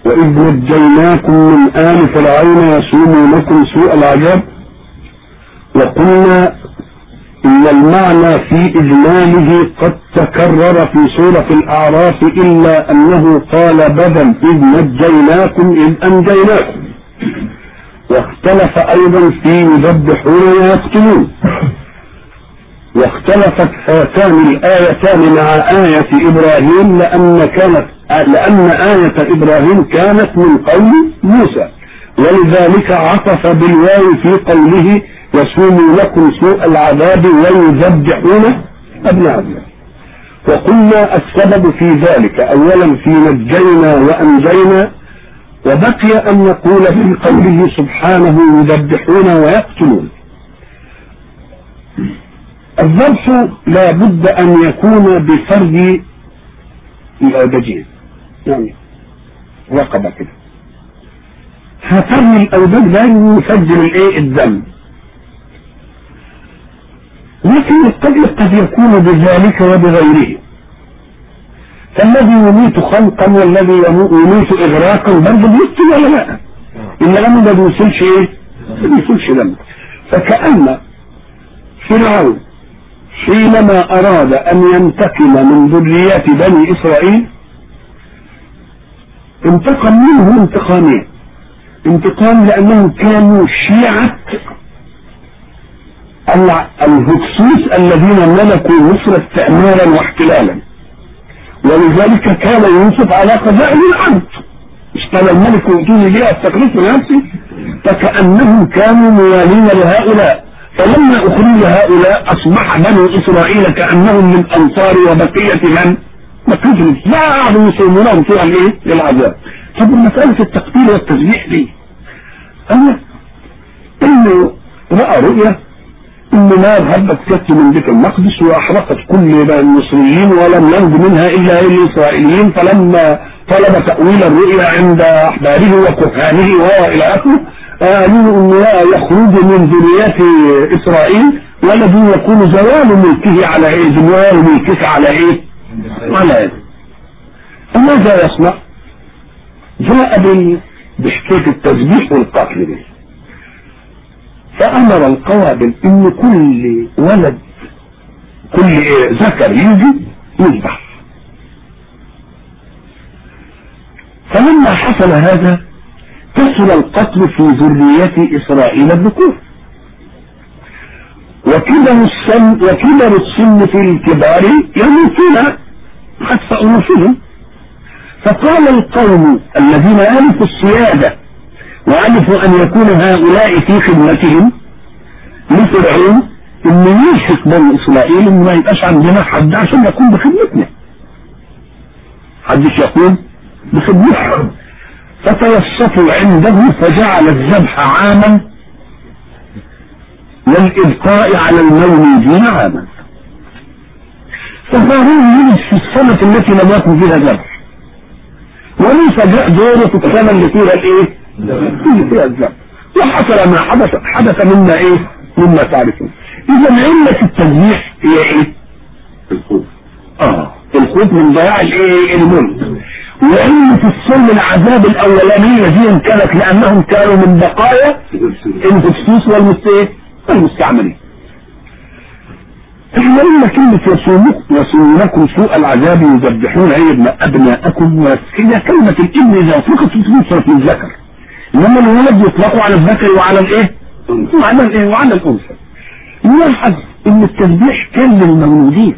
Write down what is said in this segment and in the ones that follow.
وإذ نجيناكم من آل فرعون يسومونكم سوء العذاب وقلنا إن المعنى في إجماله قد تكرر في سورة الأعراف إلا أنه قال بدل إذ نجيناكم إذ أنجيناكم واختلف أيضا في يذبحون ويقتلون واختلفت هاتان الآيتان مع آية إبراهيم لأن كانت لأن آية إبراهيم كانت من قول موسى ولذلك عطف بالواو في قوله يسوم لكم سوء العذاب ويذبحون أبناءكم وقلنا السبب في ذلك أولا في نجينا وأنجينا وبقي أن نقول في قوله سبحانه يذبحون ويقتلون الذبح لا بد أن يكون بفرد الأودجين يعني رقبة كده هفرد الأودج لا يسجل الإيه الدم لكن القتل قد يكون بذلك وبغيره فالذي يميت خلقا والذي يميت إغراقا برضه بيقتل ولا لا؟ إلا أنه ما بيوصلش إيه؟ ما بيوصلش دم فكأن فرعون حينما أراد أن ينتقم من ذريات بني إسرائيل انتقم منهم انتقامين انتقام لأنهم كانوا شيعة الهكسوس الذين ملكوا مصر استعمارا واحتلالا ولذلك كان يوسف على قضاء العبد اشترى الملك وجوني لي التكليف نفسي فكأنهم كانوا موالين لهؤلاء فلما أخرج هؤلاء أصبح بنو إسرائيل كأنهم من أنصار وبقية من بقية لا أعلم يصومونهم سوء الإيه للعذاب طب مسألة التقتيل والتسبيح دي أنا إنه رأى رؤية إن نار هبت كت من بيت المقدس وأحرقت كل المصريين ولم ينج منها إلا الإسرائيليين فلما طلب تأويل الرؤيا عند أحباره وكهانه وإلى آخره قالوا انه لا يخرج من ذريات اسرائيل ولد يكون زوال ملكه على ايه زوال ملكه على ايه على ايه فماذا يصنع جاء بحكاية التسبيح والقتل دي فامر القوابل ان كل ولد كل إيه ذكر يجي يذبح فلما حصل هذا كثر القتل في ذرية إسرائيل الذكور وكبر السن وكبر السن في الكبار يموتون حتى أنوفهم فقال القوم الذين ألفوا السيادة وألفوا أن يكون هؤلاء في خدمتهم لفرعون إن يلحق بني إسرائيل إن ما يبقاش عندنا حد عشان يكون بخدمتنا حدش يكون بخدمتنا فتوسطوا عنده فجعل الذبح عاما والإبقاء على المولودين عاما فهارون يجلس في السنة التي لم يكن فيها ذبح وليس جاء دوره في السنة اللي فيها الايه؟ اللي فيها الذبح وحصل ما حدث حدث مما ايه؟ مما تعرفون إذا علة التذبيح هي ايه؟ الخوف اه الخوف من ضياع الايه؟ الملك وعلة السلم العذاب الأولانية دي كانت لأنهم كانوا من بقايا الهكسوس والمستعمرين احنا قلنا كلمة يصومونكم سوء العذاب يذبحون عيب أبناءكم هي كلمة الابن إذا أطلقت تنصرف للذكر إنما الولد يطلقوا على الذكر وعلى الإيه؟ وعلى الإيه؟ وعلى الأنثى نلاحظ إن التذبيح كان للمولودين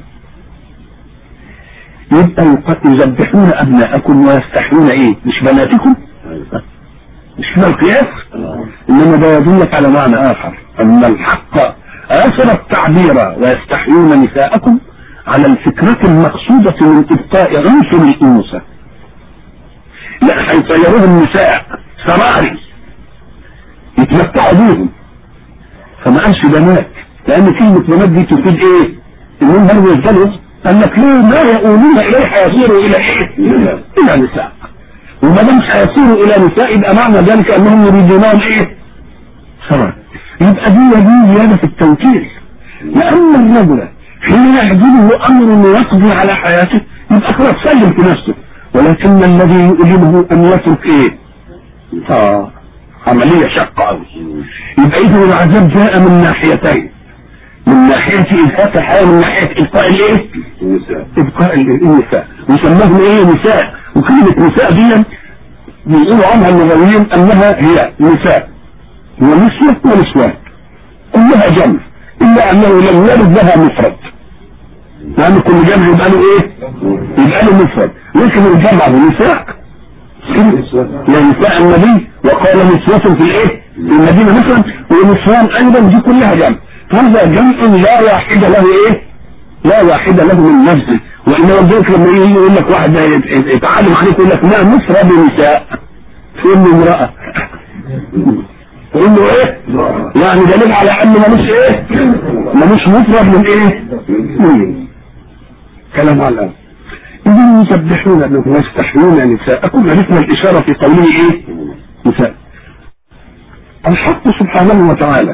يبقى يذبحون ابناءكم ويستحيون ايه مش بناتكم مش من القياس انما ده يدلك على معنى اخر ان الحق اثر التعبير ويستحيون نساءكم على الفكرة المقصودة من ابقاء عنصر الانوثة لا هيطيروهم نساء سراري يتمتعوا بيهم فما قالش بنات لان كلمة بنات دي تفيد ايه انهم برضه يفضلوا قال لك ليه ما يقولون اليه هيصيروا الى ايه؟ الى نساء وما دام هيصيروا الى نساء يبقى معنى ذلك انهم يريدونهم ايه؟ سواء يبقى دي دي زياده في التوكيل لان الرجل حين يعجبه امر انه يقضي على حياته يبقى خلاص سلم في نفسه ولكن الذي يؤلمه ان يترك ايه اه عملية شاقة قوي يبقى اذا العذاب جاء من ناحيتين من ناحية إبقاء الحياة من ناحية إبقاء الإيه؟ إبقاء النساء وسماهم إيه نساء وكلمة نساء دي بيقولوا عنها اللغويين أنها هي نساء ونسوة ونسوان كلها جمع إلا أنه لم يرد لها مفرد لأن كل جمع يبقى له إيه؟ يبقى له مفرد لكن الجمع نساء يا نساء النبي وقال نسوة في الإيه؟ في المدينة مثلا ونسوان أيضا دي كلها جمع هذا جمع لا واحد له ايه لا واحد له من نفسه وانما ذلك لما يجي يقول لك واحد يتعلم عليك يقول لك ما مصر بنساء تقول له امرأة تقول له ايه يعني دليل على انه ملوش ايه ملوش مفرد من ايه من كلام على الآن إذن يسبحون أنهم ويستحيون نساءكم عرفنا الإشارة في قوله إيه نساء الحق سبحانه وتعالى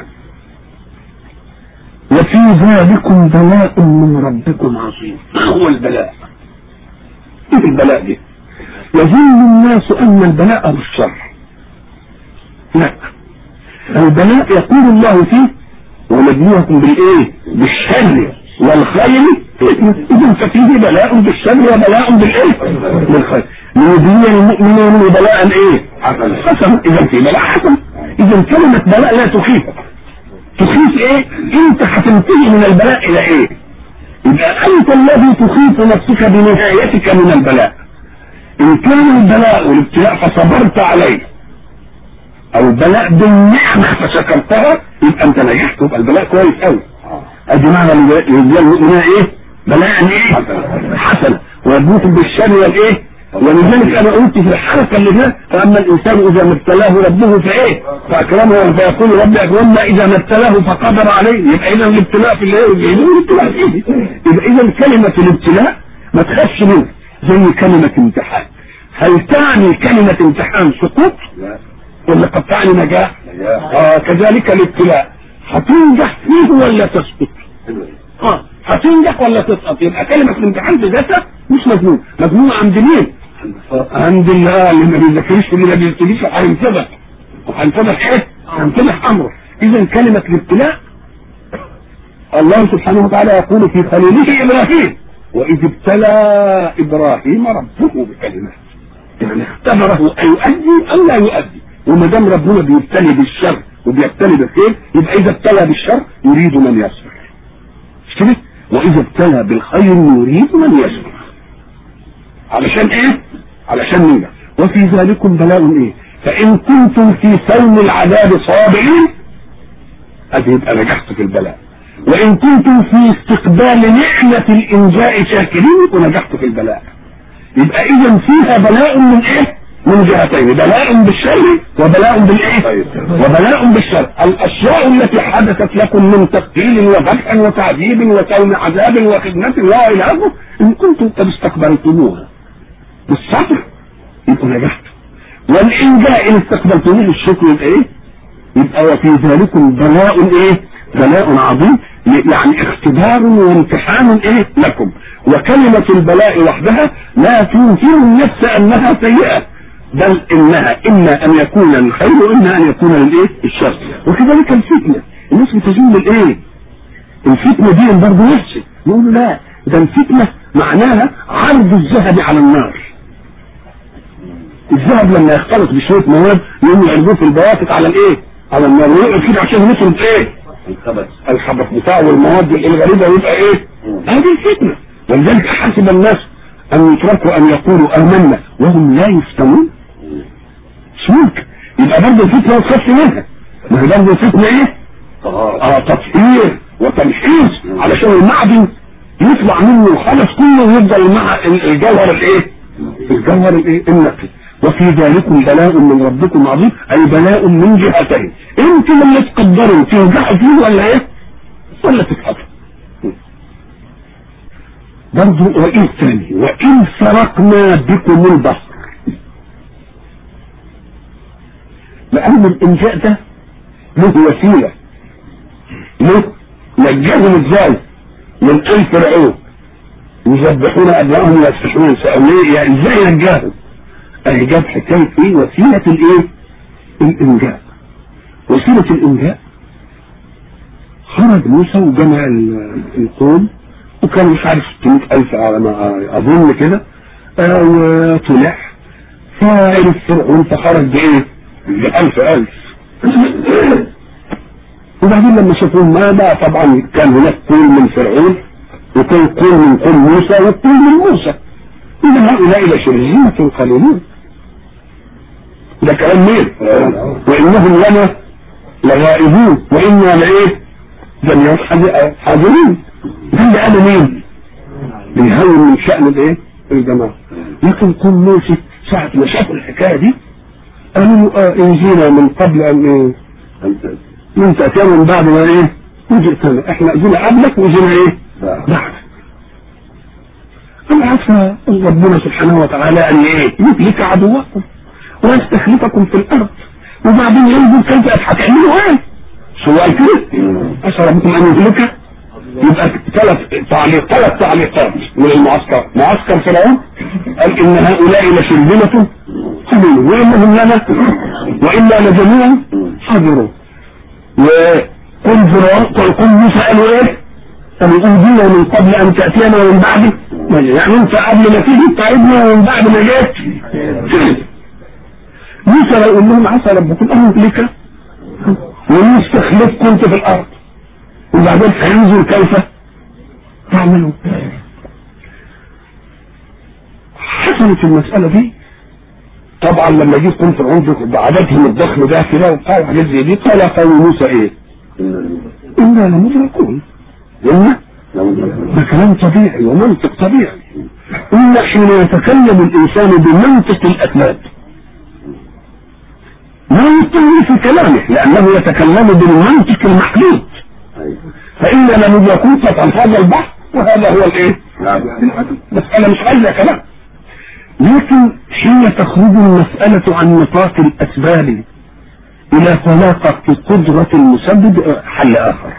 وفي ذلكم بلاء من ربكم عظيم ما هو البلاء ايه البلاء دي يظن الناس ان البلاء بالشر لا البلاء يقول الله فيه ونبلوكم بالايه بالشر والخير اذا ففيه بلاء بالشر وبلاء بالايه بالخير ليبلي المؤمنين بلاء ايه حسن اذا في بلاء حسن اذا كلمه بلاء لا تخيفك تخيف ايه انت هتنتهي من البلاء الى ايه يبقى انت الذي تخيف نفسك بنهايتك من البلاء ان كان البلاء والابتلاء فصبرت عليه او بلاء بالنعمة فشكرتها يبقى انت نجحت يبقى البلاء كويس قوي ادي معنى يبقى المؤمنين ايه بلاء ايه حسنة ويبوكم بالشر والايه ولذلك انا قلت في الحلقه اللي فاتت فاما الانسان اذا ما ابتلاه ربه فايه فاكرمه فيقول ربي اكرمنا اذا ما ابتلاه فقدر عليه يبقى اذا الابتلاء في الايه الابتلاء فيه يبقى اذا كلمه الابتلاء ما تخافش منها زي كلمه امتحان هل تعني كلمه امتحان سقوط ولا قد تعني نجاح اه كذلك الابتلاء هتنجح فيه ولا تسقط اه هتنجح ولا تسقط يبقى كلمه الامتحان بذاتها مش مجنون مجنون عند مين عند الله اللي ما بيذاكرش اللي ما بيبتديش هينتبه وهينتبه ايه هينتبه امره اذا كلمه الابتلاء الله سبحانه وتعالى يقول في خليله ابراهيم واذ ابتلى ابراهيم ربه بكلمات يعني اختبره ايؤدي ام لا يؤدي وما دام ربنا بيبتلي بالشر وبيبتلي بالخير يبقى اذا ابتلى بالشر يريد من يصبر مش كده واذا ابتلى بالخير يريد من يصبر علشان ايه علشان ننجح وفي ذلكم بلاء ايه فان كنتم في سوم العذاب صابرين ادي يبقى نجحت في البلاء وان كنتم في استقبال نعمة الانجاء شاكرين ونجحت في البلاء يبقى اذا فيها بلاء من ايه من جهتين بلاء بالشر وبلاء بالايه وبلاء بالشر الاشياء التي حدثت لكم من تقتيل وذبح وتعذيب وكون عذاب وخدمة لا الى اخره ان كنتم قد استقبلتموها بالصبر يبقوا نجحتوا والانجاء ان استقبلتموه بالشكر يبقى ايه يبقى وفي ذلكم بلاء ايه بلاء عظيم يعني اختبار وامتحان ايه لكم وكلمة البلاء وحدها لا توهم النفس انها سيئة بل انها اما ان يكون للخير واما ان يكون للايه الشر وكذلك الفتنة الناس بتزول الايه الفتنة دي برضه وحشة يقولوا لا ده الفتنة معناها عرض الذهب على النار الذهب لما يختلط بشوية مواد يقوم يعرضوه في البواسط على الايه على النار ويقعد كده عشان يطرد ايه الخبث الخبث بتاعه والمواد الغريبة يبقى ايه هذه الفتنة ولذلك حسب الناس ان يتركوا ان يقولوا امنا وهم لا يفتنون مش ممكن يبقى برضه الفتنة وتخف منها ما هي برضه الفتنة ايه طهارة اه تطهير وتمحيص علشان المعدن يطلع منه الخلص كله ويفضل مع الجوهر الايه الجوهر الايه النقي وفي ذلكم بلاء من ربكم عظيم اي بلاء من جهتين انتم اللي تقدروا تنجحوا فيه ولا ايه ولا تتحطوا برضو وإن ثاني وإن سرقنا بكم البصر لأن الإنجاء ده له وسيلة له نجاهم ازاي من آل فرعون يذبحون ابنائهم ويسفحون نساءهم يعني ازاي نجاهم؟ اهي جاب حكايه ايه وسيله الايه؟ الانجاء وسيله الانجاء خرج موسى وجمع القوم وكان مش عارف 600000 على ما اظن كده آه وطلع فعرف فرعون فخرج بايه؟ بألف ألف وبعدين لما شافوه ما بقى طبعا كان هناك قول من فرعون وكان قول من قول موسى وقول من موسى إن هؤلاء لشرذمة قليلون ده كلام مين؟ وإنهم لنا لغائبون وإنا لإيه؟ جميع حاضرين ده اللي قالوا مين؟ بيهون من شأن الإيه؟ الجماعة لكن قوم موسى ساعة ما شافوا الحكاية دي قالوا آه إن جينا من قبل أن إيه؟ من تأتينا من بعد ما إيه؟ وجئتنا إحنا جينا قبلك وجينا إيه؟ بعدك أنا عارفة ربنا سبحانه وتعالى أن إيه؟ يهلك عدوكم ويستخلفكم في الأرض وبعدين ينزل كيف هتعملوا إيه؟ سؤال كده أسأل ربكم أن يهلك يبقى ثلاث تعليق ثلاث تعليقات من المعسكر معسكر فرعون قال ان هؤلاء لشرذمة قليل وانهم لنا وانا لجميع حاضرون وقل فرعون قل موسى قالوا ايه؟ قالوا اوذينا من قبل ان تاتينا ومن بعد يعني انت قبل ما تيجي تعبنا ومن بعد ما جيت موسى يقول لهم عسى ربكم ان يهلك ويستخلفكم انت في الارض وبعدين هينزل كيف تعملوا حصلت المسألة دي طبعا لما جيت كنت فرعون بعددهم الضخم ده كده وبتاع وحاجات زي دي قال قوم موسى ايه؟ انا لمدركون قلنا ده كلام طبيعي ومنطق طبيعي قلنا حين يتكلم الانسان بمنطق الاسباب لا يطول في كلامه لانه يتكلم بالمنطق المحدود فإن لم يكن قطعا هذا البحث وهذا هو الايه؟ مسألة مش عايزة كلام لكن حين تخرج المسألة عن نطاق الأسباب إلى طلاقة قدرة المسبب حل آخر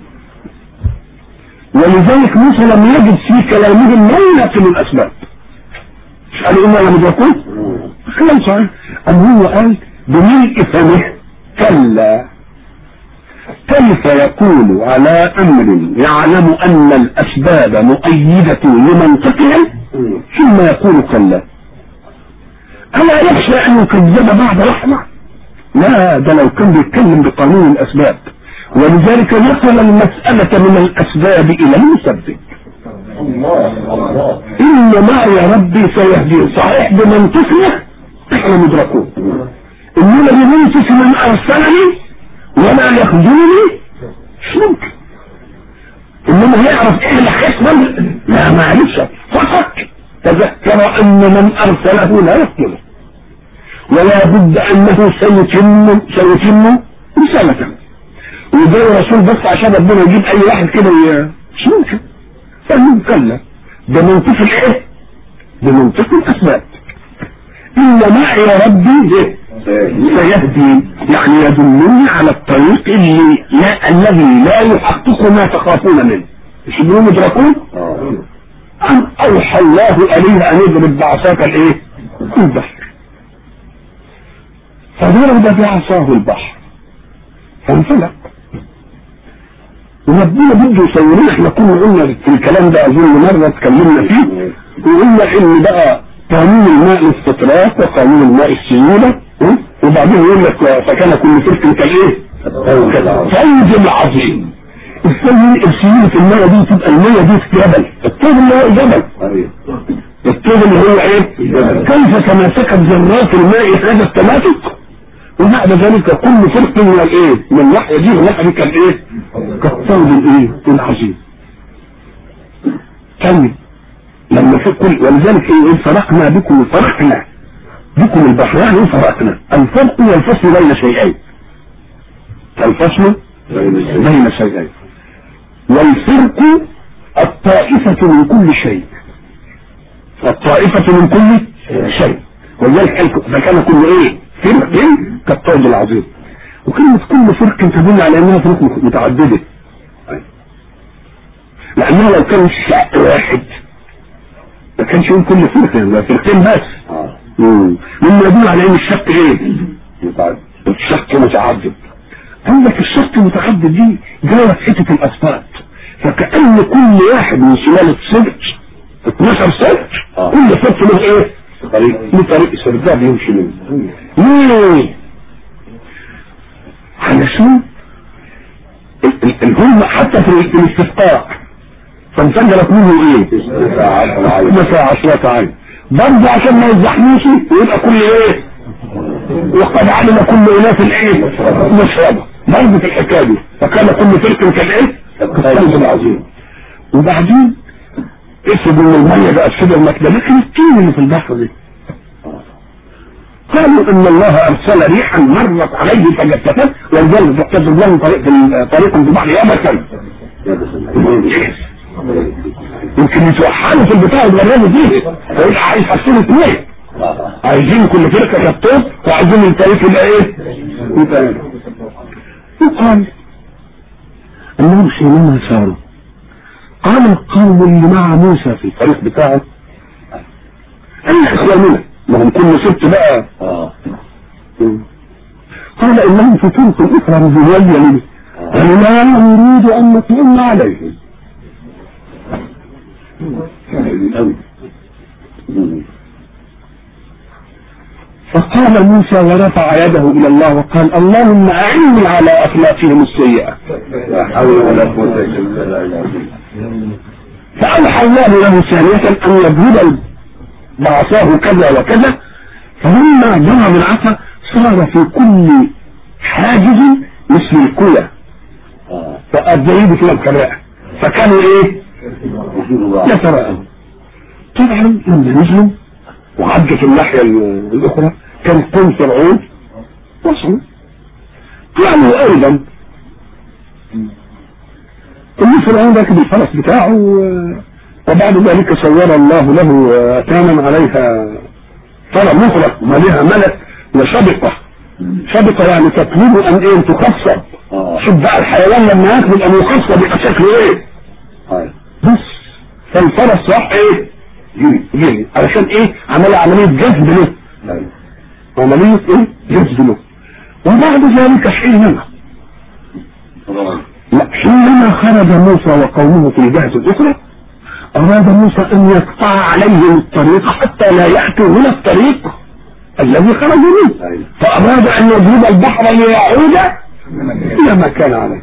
ولذلك موسى لم يجد في كلامهم ما يناقض الأسباب مش قالوا إنا لم يكن كلام صحيح أم هو قال بملء فمه كلا كيف يقول على امر يعلم ان الاسباب مؤيدة لمنطقه ثم يقول كلا الا يخشى ان يكذب بعد لحظة لا ده لو كان بيتكلم بقانون الاسباب ولذلك نقل المسألة من الاسباب الى المسبب ان معي ربي سيهدين صحيح بمنطقنا احنا مدركون انما بمنطق من ارسلني ولا يخذلني مش ممكن انما يعرف ايه اللي هيحصل لا معلش فقط تذكر ان من ارسله لا يقتله ولا بد انه سيتم سيتم رسالته وده الرسول بس عشان ربنا يجيب اي واحد كده مش ممكن فالمهم كلا ده منطق الايه؟ ده منطق الاسباب ان معي ربي سيهدي يعني يدلني على الطريق اللي لا الذي لا يحقق ما تخافون منه مش انهم مدركون أم أوحى الله إليه أن يضرب بعصاك الإيه؟ البحر فضرب بعصاه البحر فانفلق وربنا بده يصورنا احنا كنا قلنا في الكلام ده اظن مره اتكلمنا فيه وقلنا ان بقى قانون الماء الاستطراق وقانون الماء السيوله وبعدين يقول لك فكان كل فرق كالايه؟ فوج عظيم السيل السيولة المية دي تبقى المية دي في جبل الطوب اللي هو جبل الطوب اللي هو ايه؟ كيف تماسكت ذرات الماء هذا التماسك وبعد ذلك كل فرق من الايه؟ من الناحية دي والناحية دي كالايه؟ كالطوب الايه؟ العظيم طيب لما في كل ولذلك ايه فرقنا بكم فرقنا بكم البحر يعني فرقنا الفرق هو الفصل بين شيئين الفصل بين شيئين والفرق الطائفة من كل شيء الطائفة من كل شيء ولذلك فكان كل ايه فرق كالطائب العظيم وكلمة كل فرق تدل على انها فرق متعددة لانها لو كان شيء واحد ما كانش يقول كل فرقة ده فرقتين بس اه مم. مما يدل على ان الشك ايه يتعب الشك متعدد عندك الشك المتعدد دي جايه في حته الاسباب فكأن كل واحد من سلالة سبت 12 سبت آه. كل سبت له ايه؟ طريق له طريق السبت ده بيمشي منه ليه؟ علشان ال- ال- الهم حتى في ال- في الاستسقاء فانفجرت منه ايه؟ مثلا عشرة عين برضه عشان ما يزحموش ويبقى كل ايه؟ وقد علم كل اناس الايه؟ مشربه برضه في الحكايه دي فكان كل فرق كان ايه؟ كالصلب العظيم وبعدين افرض ان الميه بقت شبه مكده لكن الطين اللي في البحر دي قالوا ان الله ارسل ريحا مرت عليه فجفتت ولذلك تقتضي لهم طريق طريق في البحر يابسا يمكن يتوحلوا في البتاع الغرابه دي فيبقى عايز حسين اثنين عايزين كل فرقه كالطوب وعايزين الطريق يبقى ايه؟ يبقى ايه؟ وقال انهم حينما ساروا قال القوم اللي مع موسى في الطريق بتاعه اين اسلامنا؟ ما هم كل ست بقى اه قال انهم في طرق اخرى رجوعيه قالوا لا نريد ان نطمئن عليهم أوي. فقال موسى ورفع يده الى الله وقال اللهم اعني على اخلاقهم السيئه لا حول ولا قوة إلا بالله العظيم فأوحى الله له ثانية أن يضرب بعصاه كذا وكذا فلما ضرب العصا صار في كل حاجز مثل الكلى اه فالزريب كده بكراءة فكانوا ايه يشوفوا بعض يتراءوا طبعا لما نزلوا وعدت الناحية ال- الأخرى كان قوم فرعون وصلوا طلعوا أيضا إن فرعون راكب الفرس بتاعه و- وبعد ذلك صور الله له أتاما عليها ترى مخرج مليها ملك وشبقة شبقة يعني تطلب أن إيه تخصب اه شوف بقى الحيوان لما ياكل أن يخصب يبقى شكله إيه هاي بس فالفرس راح ايه جري جري علشان ايه عمل عملية جذب له هاي عملية ايه جذب له وبعد ذلك حينما طبعا لا حينما خرج موسى وقومه في الجهة الأخرى أراد موسى أن يقطع عليهم الطريق حتى لا يأتوا من الطريق الذي خرجوا منه هاي فأراد أن يضرب البحر ليعود إلى ما كان عليه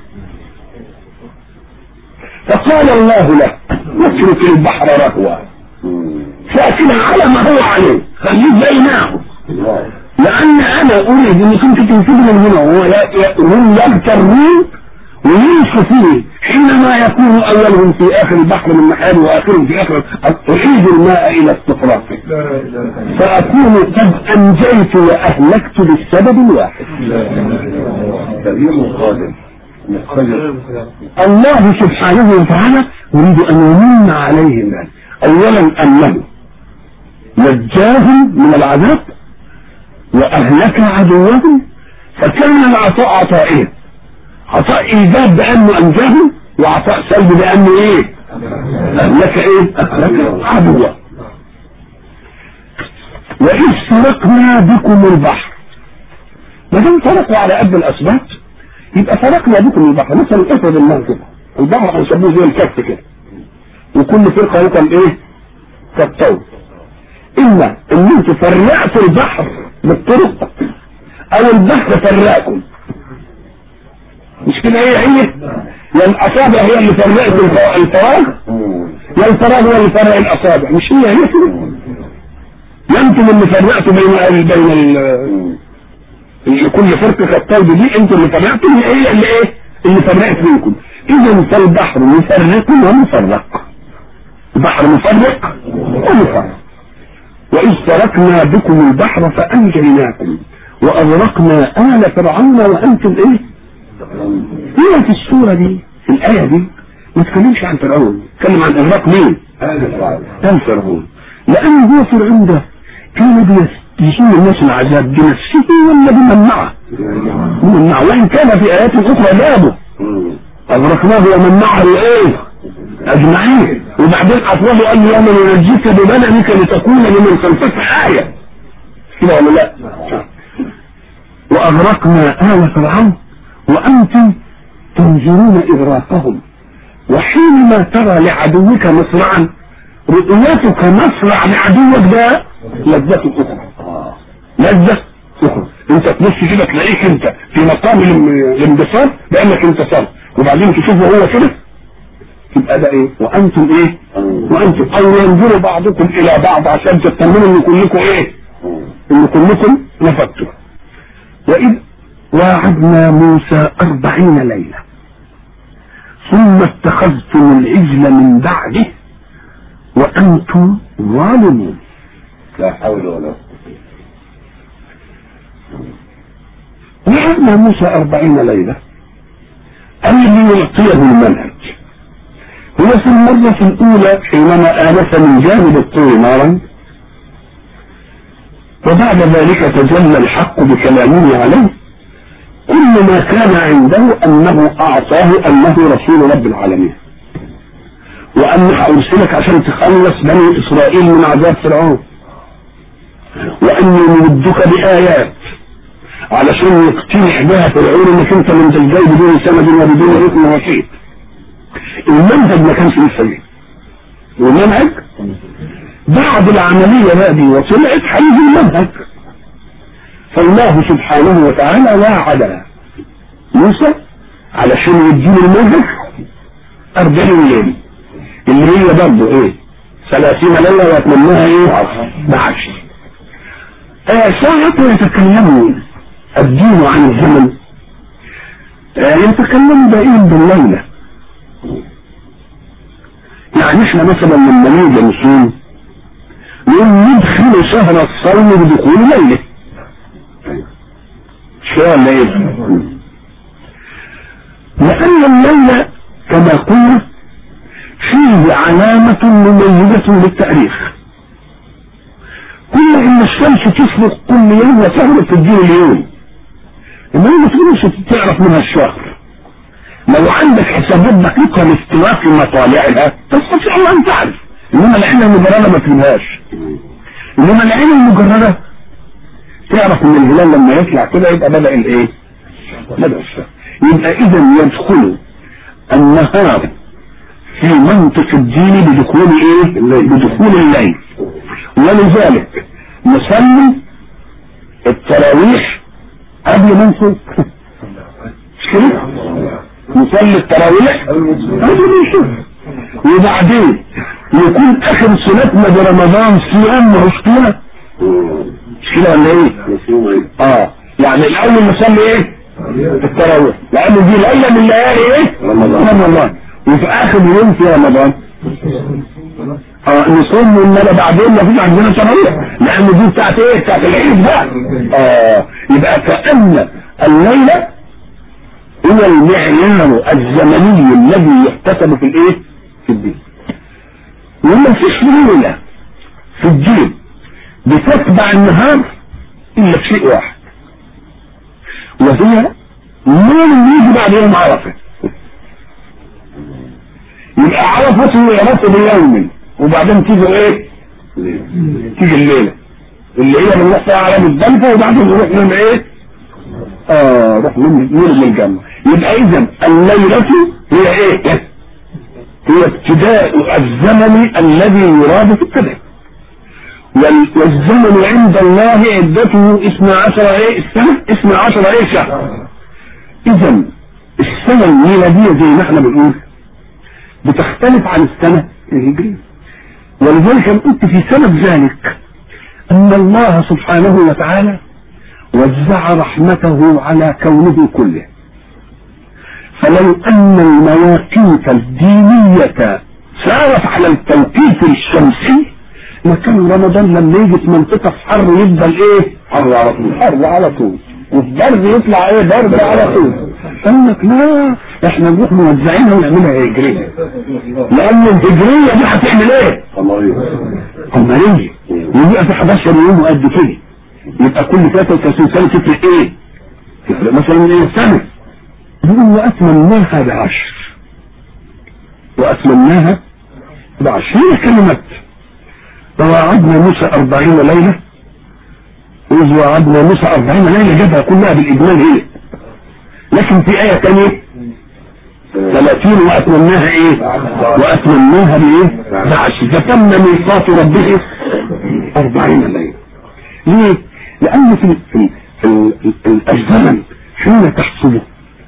فقال الله له اترك البحر رهوا مم. ساكن على ما هو عليه خليه زي ما هو الله لان انا اريد انك انت تنسبنا من هنا وهم يغترون ويمشوا فيه حينما يكون اولهم في اخر البحر من محال واخرهم في اخر اعيد الماء الى استطراقه فاكون قد انجيت واهلكت بالسبب الواحد كريم قادم مختلف الله سبحانه وتعالى يريد ان يمن عليهم ذلك اولا انه نجاهم من العذاب واهلك عدوهم فكان العطاء عطائين عطاء ايجاب بانه انجاهم وعطاء سلب بانه ايه اهلك ايه اهلك عدوا واذ سرقنا بكم البحر ما دام سرقوا على قد الاسباب يبقى فرقنا بكم البحر مثلا افرض الله كده البحر هنسموه زي الكف كده وكل فرقه يكون ايه كالطول اما ان انتوا فرقتوا البحر بالطرق او البحر فرقكم مش كده هي هي يا الاصابع هي اللي فرقت الف- الفراغ يا الفراغ هو اللي فرق الاصابع مش هي هي كده يا انتم اللي فرقتوا بين ال- بين ال- اللي كل فرقه كالطيب دي انتوا اللي فرقتوا هي هي اللي ايه اللي فرقت بينكم اذا فالبحر مفرق ومفرق البحر مفرق ومفرق وإذ تركنا بكم البحر فأنجيناكم وأغرقنا آل فرعون وأنتم إيه؟ هنا في السورة دي في الآية دي ما تكلمش عن فرعون تكلم عن إغراق مين؟ آل فرعون لأن هو فرعون ده كان بيسوي الناس العذاب بنفسه ولا بمن معه؟ بمن معه وإن كان في آيات أخرى بابه أغرقناه ومن معه إيه؟ أجمعين وبعدين اطوله قال له يوم ننجيك ببدنك لتكون لمن خلفك آية كده ولا لا؟ وأغرقنا آل فرعون وأنتم تنظرون إغراقهم وحينما ترى لعدوك مصرعا رؤيتك مصرع لعدوك ده لذة أخرى لذة أخرى أنت تبص كده تلاقيك أنت في مقام الام- الانبساط بأنك انتصرت وبعدين تشوفه هو كده يبقى ده ايه وانتم ايه وانتم او ينظر بعضكم الى بعض عشان تطمنوا ان كلكم ايه ان كلكم نفذتم واذ واعدنا موسى أربعين ليلة ثم اتخذتم العجل من بعده وأنتم ظالمون لا حول ولا قوة وعدنا موسى أربعين ليلة أي ليعطيه المنهج هو في المرة الأولى حينما آنس من جانب الطور نارا وبعد ذلك تجلى الحق بكلامه عليه كل ما كان عنده أنه أعطاه أنه رسول رب العالمين وأن أرسلك عشان تخلص بني إسرائيل من عذاب فرعون وأني ممدك بآيات علشان يقتنع بها فرعون انك انت من تلجاي بدون سند وبدون ركن وسيط المنهج ما كانش لسه جه والمنهج بعد العملية بقى دي وطلعت هيجي المنهج فالله سبحانه وتعالى وعد موسى علشان يديله المنهج أربعين ليلة اللي هي برضه ايه ثلاثين ليلة واتمناها ايه بعشر آه ساعة يتكلمون الدين عن الزمن آه يتكلم دائما بالليلة يعني احنا مثلا لما نيجي نصوم نقول ندخل شهر الصوم بدخول ليلة شو ولا ايه لأن الليلة كما قلنا فيه علامة مميزة للتاريخ كل ان الشمس تشرق كل يوم وتغرب في الدين اليوم انما ما تقدرش تعرف منها الشهر لو عندك حسابات دقيقة لاستواء في مطالعها تستطيع ان تعرف انما العين المجردة ما تجيبهاش انما العين المجردة تعرف ان الهلال لما يطلع كده يبقى بدأ الايه بدأ الشهر يبقى اذا يدخل النهار في منطق الدين بدخول ايه بدخول الليل ولذلك نصلي التراويح قبل ما نفوق مش كده؟ نصلي التراويح قبل ما نشوف وبعدين يكون اخر صلاتنا برمضان صيام مش كده؟ مش كده ولا ايه؟ اه يعني الاول نصلي ايه؟ التراويح لان دي ليله من ليالي ايه؟ رمضان رمضان وفي اخر يوم في رمضان اه نصوم انما بعدين ما فيش عندنا تراويح لان دي بتاعت ايه بتاعت العيد بقى اه يبقى كأن الليلة هو المعيار الزمني الذي يحتسب في الايه في الدين وما فيش ليلة في الدين بتتبع النهار الا في شيء واحد وهي نور اللي يجي بعد يوم عرفه يبقى عرفة يعرفه بيوم وبعدين تيجي ايه تيجي الليلة اللي هي بنروح فيها على مزدلفة وبعدين نروح من ايه اه نروح من نور من الجنة يبقى اذا الليلة هي ايه هي ابتداء الزمن الذي يراد في الكذب والزمن عند الله عدته اثنى عشر ايه السنة اثنى عشر ايه شهر اذا السنة الميلادية زي ما احنا بنقول بتختلف عن السنة الهجرية ولذلك أنا قلت في سبب ذلك أن الله سبحانه وتعالى وزع رحمته على كونه كله فلو أن المواقيت الدينية سارت على التوقيت الشمسي لكان رمضان لما يجي في منطقة حر يفضل ايه؟ حر على طول حر على طول وفي برد يطلع ايه برد على طول قال لك لا احنا نروح موزعينها ونعملها هجرية لان الهجرية دي هتعمل ايه قمرية ويبقى في 11 يوم وقد كده يبقى كل 33 سنة تفرق ايه تفرق مثلا ايه سنة يقول واتممناها بعشر واتممناها بعشرين كلمة ووعدنا موسى أربعين ليلة وإذ وعدنا موسى أربعين ليلة جابها كلها بالإجمال هي لكن في آية ثانية ثلاثين وأتممناها إيه وأتممناها بإيه بعشر فتم ميقات ربه أربعين ليلة ليه؟ لأن في في في في الزمن حين تحسبه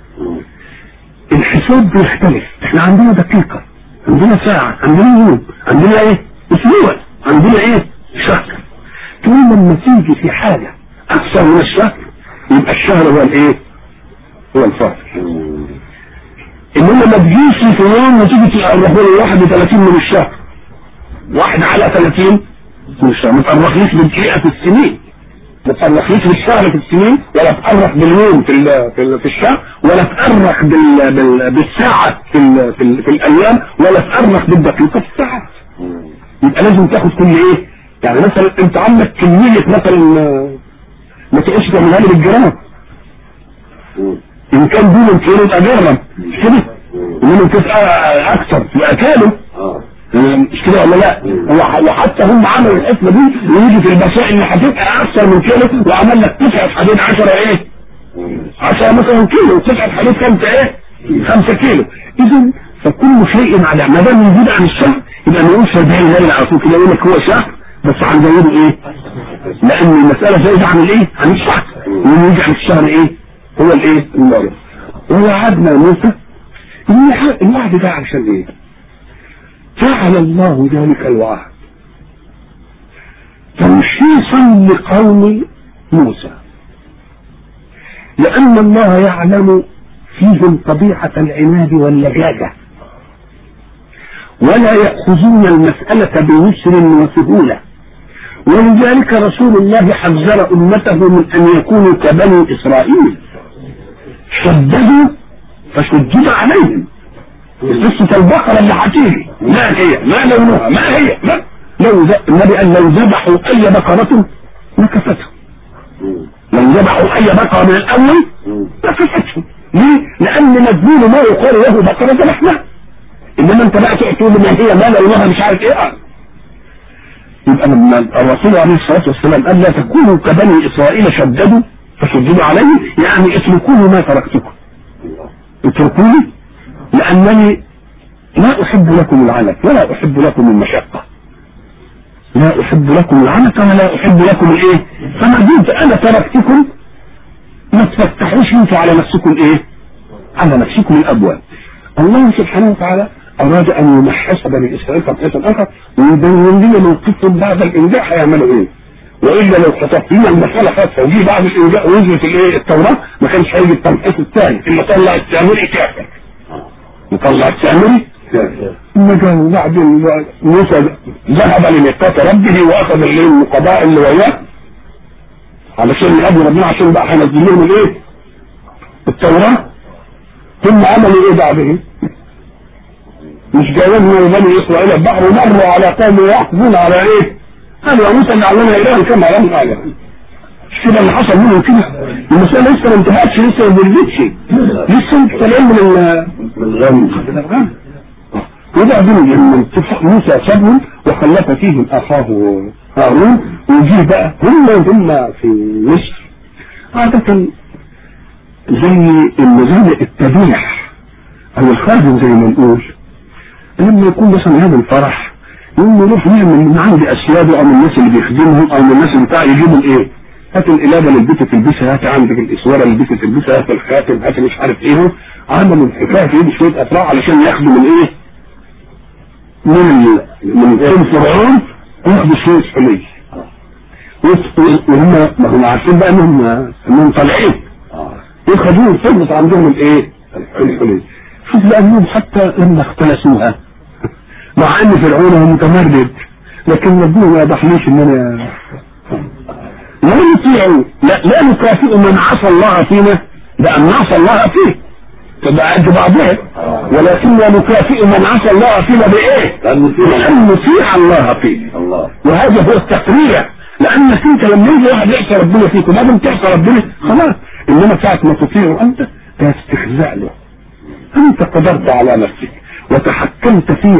الحساب بيختلف احنا عندنا دقيقة عندنا ساعة عندنا يوم عندنا ايه اسبوع عندنا ايه شهر تقول لما تيجي في حاجة اكثر من الشهر يبقى الشهر هو الايه هو الفصل انما ما تجيش في يوم وتيجي تقربوا لي واحد و30 من الشهر واحد على 30 من الشهر ما تقربليش بالدقيقة في السنين ما تقربليش بالشهر في السنين ولا تقرب باليوم في ال في, ال في الشهر ولا تقرب بال بال بالساعة في ال في, ال في الايام ولا تقرب بالدقيقة في الساعات يبقى لازم تاخد كل ايه يعني مثلا انت عندك كمية مثلا ما تقولش تعملها لي بالجرام ان كان دون كيلو يبقى جرم مش كده انما تبقى اكثر يبقى كيلو مش كده ولا لا هو وحتى هم عملوا الحسبه دي ويجي في البشائر ان هتبقى اكثر من كيلو وعمل لك قطعه حديد 10 ايه 10 مثلا كيلو قطعه حديد خمسه ايه 5 كيلو اذا فكل شيء على ما دام يزيد عن الشهر يبقى ما يقولش 40 ليله على طول كده يقول لك هو شهر بس هنزوده ايه لان المساله زايده عن الايه عن الشهر ويجي عن الشهر ايه هو الايه المرض ووعدنا موسى الوعد ده عشان ايه جعل الله ذلك الوعد تمشيصا لقوم موسى لان الله يعلم فيهم طبيعة العناد واللجاجة ولا يأخذون المسألة بيسر وسهولة ولذلك رسول الله حذر أمته من أن يكونوا كبني إسرائيل شددوا فشدد عليهم قصة البقرة اللي هتيجي ما هي ما لونها ما هي ما لو النبي قال لو ذبحوا أي بقرة نكفتهم لو ذبحوا أي بقرة من الأول نكفتهم ليه؟ لأن مجنون ما يقال له بقرة ذبحناها إنما أنت بقى تقول ما هي ما لونها مش عارف إيه يبقى لما الرسول عليه الصلاة والسلام قال لا تكونوا كبني إسرائيل شددوا فشددوا عليه يعني اتركوني ما تركتكم اتركوني لأنني لا أحب لكم العنت ولا أحب لكم المشقة لا أحب لكم العنت ولا أحب لكم الإيه فما دمت أنا تركتكم ما تفتحوش انتوا على نفسكم إيه على نفسكم الأبواب الله سبحانه وتعالى أراد أن يمحص بني إسرائيل فترة أخرى ويبين لنا موقفهم بعد الإنجاح هيعملوا إيه وإلا لو خطفت لنا المسألة خاصة وجي بعد الإنجاح ونزلت الإيه التوراة ما كانش هيجي التمحيص الثاني إن طلع السامري كافر نطلع السامري ثم جاء بعد موسى ذهب لميقات ربه وأخذ القضاء اللي وياه علشان يقابل ربنا عشان بقى هينزل لهم الإيه التوراة ثم عملوا إيه بعده مش جايين من بني اسرائيل البحر ومروا على قوم يحكمون على ايه؟ قال يا موسى لعلنا الها كما لم اعلم مش كده اللي حصل منهم كده المسألة لسه ما انتهتش لسه ما بردتش لسه انت طالعين من الغم من الغم وبعدين لما موسى سابهم وخلف فيهم اخاه هارون وجيه بقى هم هم في مصر عادة زي النظام التبيح او الخازن زي ما نقول لما يكون مثلا هذا الفرح يقوم يروح يعمل من عند اسياده او من الناس اللي بيخدمهم او من الناس اللي بتاع يجيبوا الايه؟ هات القلاده اللي البنت تلبسها هات عندك الاسواره اللي البنت تلبسها هات الخاتم هات مش عارف ايه عملوا الحكايه في ايده شويه افراح علشان ياخدوا من ايه؟ من من ام فرعون وياخدوا شويه حلي وهم ما هم عارفين بقى انهم انهم طالعين ياخدوهم فرص عندهم الايه؟ الحلي شوف لانهم حتى لما اختلسوها مع ان فرعون هو متمرد لكن ربنا ما يضحنيش ان انا لا نطيع لا, لا نكافئ من عصى الله فينا لان نعصى الله فيه تبقى قد بعضها ولكننا نكافئ من عصى الله فينا بايه؟ لان نطيع الله فيه الله وهذا هو التقريع لانك انت لما يجي واحد يعصى ربنا فيك وما دام تعصى ربنا خلاص انما ساعه ما تطيعه انت ده استخزاء له انت قدرت على نفسك وتحكمت فيها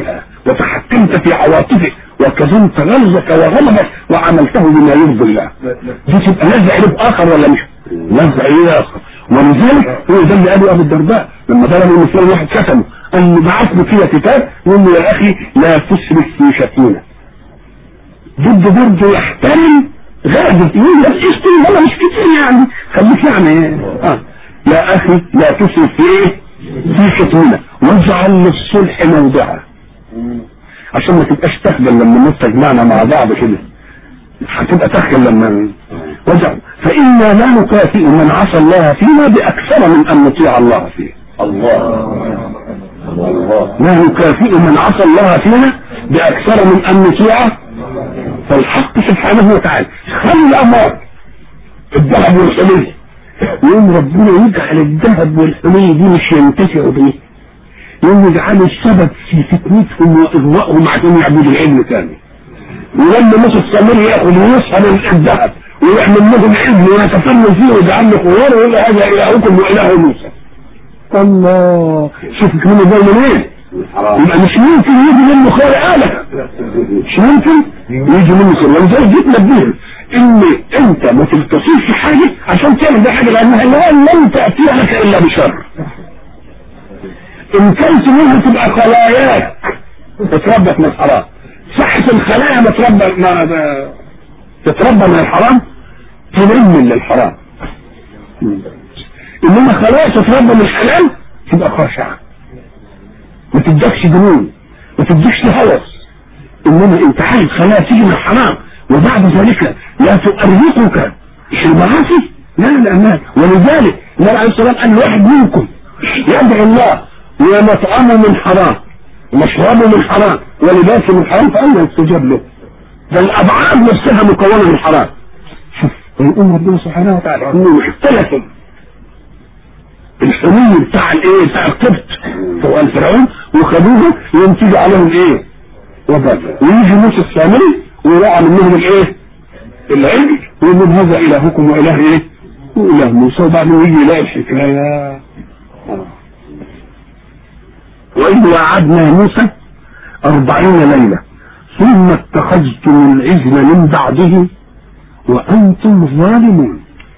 وتحكمت في عواطفه وكظمت غلظك وغضبك وعملته بما يرضي الله دي تبقى نزع لب اخر ولا مش نزع ايه اخر ولذلك هو ده اللي قاله ابو الدرداء لما ضرب المثال واحد شتمه قال له بعت له فيها كتاب يقول له يا اخي لا تسرف في شتيمه ضد برضه يحترم غادر يقول لا اشتري ولا مش كتير يعني خليك يعني اه يا اخي لا تسرف في ايه في شتيمه واجعل للصلح موضعها عشان ما تبقاش تخجل لما الناس تجمعنا مع بعض كده هتبقى تخجل لما وجع فإنا لا نكافئ من عصى الله فينا بأكثر من أن نطيع الله فيه الله الله لا نكافئ من عصى الله فينا بأكثر من أن نطيعه فالحق سبحانه وتعالى خلي الأمر الذهب والحلي يوم ربنا يجعل الذهب والحلي دي مش ينتفعوا بيه يوم يجعلوا السبب في فتنتهم واغوائهم عشان يعبدوا العلم تاني ولما موسى السامري ياخذ ويسحب الذهب ويعمل لهم علم ويتفنن فيه ويجعل له خوار ويقول هذا الهكم واله موسى الله شوف كلمة زي منين يبقى مش ممكن يجي منه خير آلة مش ممكن يجي منه خير ولذلك جيت نبههم ان انت ما تلتصيش في حاجة عشان تعمل ده حاجة لانها لا لن تأتي لك الا بشر ان كانت منها تبقى خلاياك تتربى من الحرام صحة الخلايا ما تربى ما تتربى من الحرام تنمي للحرام انما خلايا تتربى من الحلال تبقى خاشعة ما تدكش جنون ما تدكش هوس انما انت عايز خلايا تيجي من الحرام وبعد ذلك لا تؤرقك في المعاصي لا لأنها ولذلك النبي عليه الصلاة والسلام قال واحد منكم يدعو الله ومطعمه من حرام ومشربه من حرام ولباسه من حرام فأنا يستجاب له ده الأبعاد نفسها مكونة من حرام شوف ويقول ربنا سبحانه وتعالى انه اختلفوا الحلول بتاع الايه بتاع القبط سواء الفرعون وخدوه ينتج عليهم ايه وبال ويجي موسى السامري ويراعى منهم الايه العلم ويقول لهم هذا الهكم واله ايه واله موسى وبعدين يجي يلاقي الحكايه وإذ وعدنا موسى أربعين ليلة ثم اتخذتم العجل من بعده وأنتم ظالمون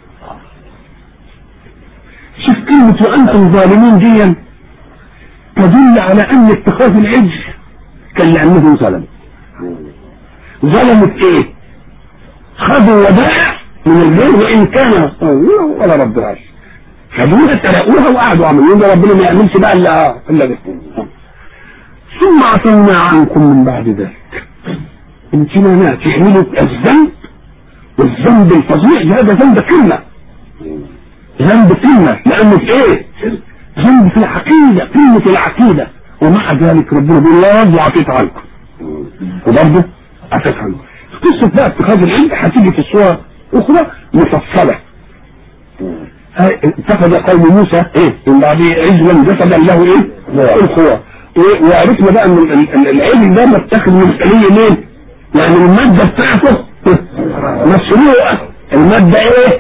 شوف كلمة وأنتم ظالمون دي تدل على أن اتخاذ العجل كان لأنه ظلم ظلمت إيه؟ خذوا ودائع من الليل وإن كان ولا رب العرش خدوها سرقوها وقعدوا عملوا يقول ربنا ما يعملش بقى الا الا ده ثم عفونا عنكم من بعد ذلك امتنانات يعملوا الذنب والذنب الفظيع هذا ذنب كلمة ذنب كلمة لأنه في ايه؟ ذنب في العقيدة كلمة العقيدة ومع ذلك ربنا بيقول لا برضه عفيت عنكم وبرضه عفيت عنكم قصة بقى اتخاذ العلم هتيجي في صورة أخرى مفصلة اتخذ قوم موسى ايه من بعد عجلا جسدا له ايه الخوى إيه وعرفنا بقى ان العلم ده متاخد من خليه مين يعني المادة بتاعته مسروقة المادة ايه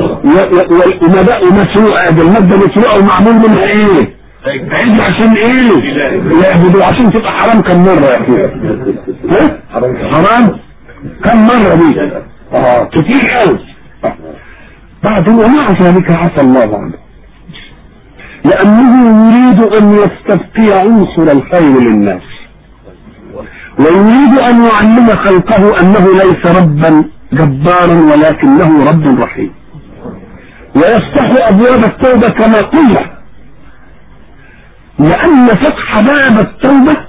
ومسروقة ده المادة مسروقة ومعمول منها ايه عجل عشان ايه يعبدوا عشان تبقى حرام كم مرة يا اخي حرام كم مرة دي اه كتير قوي بعد ومع ذلك عفى الله عنه لأنه يريد أن يستبقي عنصر الخير للناس ويريد أن يعلم خلقه أنه ليس ربا جبارا ولكنه رب رحيم ويفتح أبواب التوبة كما قلنا لأن فتح باب التوبة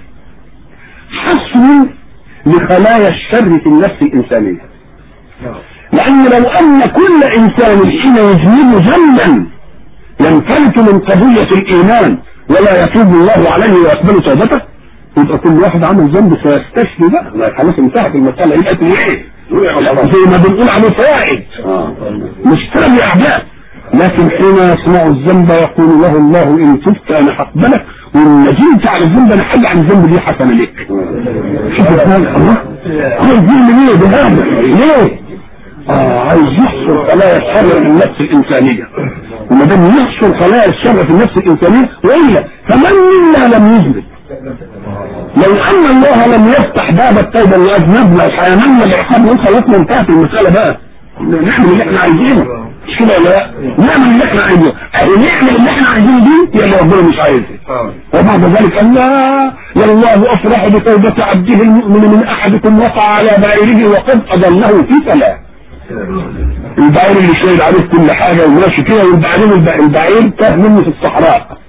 حصر لخلايا الشر في النفس الإنسانية لأن لو أن كل إنسان حين يذنب ذنبا ينفلت من قضية الإيمان ولا يتوب الله عليه ويقبل توبته يبقى كل واحد عمل ذنب سيستشفي بقى لا خلاص انتهت المسألة يبقى ايه؟ زي ما بنقول عليه فوائد مش تابع بقى لكن حين يصنع الذنب يقول له الله إن تبت أنا هقبلك وإن ندمت على الذنب أنا حاجة عن الذنب دي حسنة لك شوف الله عايز يعمل ايه بهذا؟ ليه؟ آه عايز يحصر خلايا الشر في النفس الإنسانية وما دام يحصر خلايا الشر في النفس الإنسانية وإلا فمن منا لم يذنب لو ان الله لم يفتح باب التوبه لاذنبنا وحيننا العقاب وخلاص انتهت المساله بقى نعمل اللي احنا عايزينه مش كده ولا لا؟ نعمل اللي احنا عايزينه اهي نعمل اللي احنا عايزينه دي هي اللي ربنا مش عايزها وبعد ذلك الله والله افرح بتوبه عبده المؤمن من احدكم وقع على بعيره وقد اضله في ثلاث البعير اللي شايل عليه كل حاجه وماشي كده وبعدين البعير تاه منه في الصحراء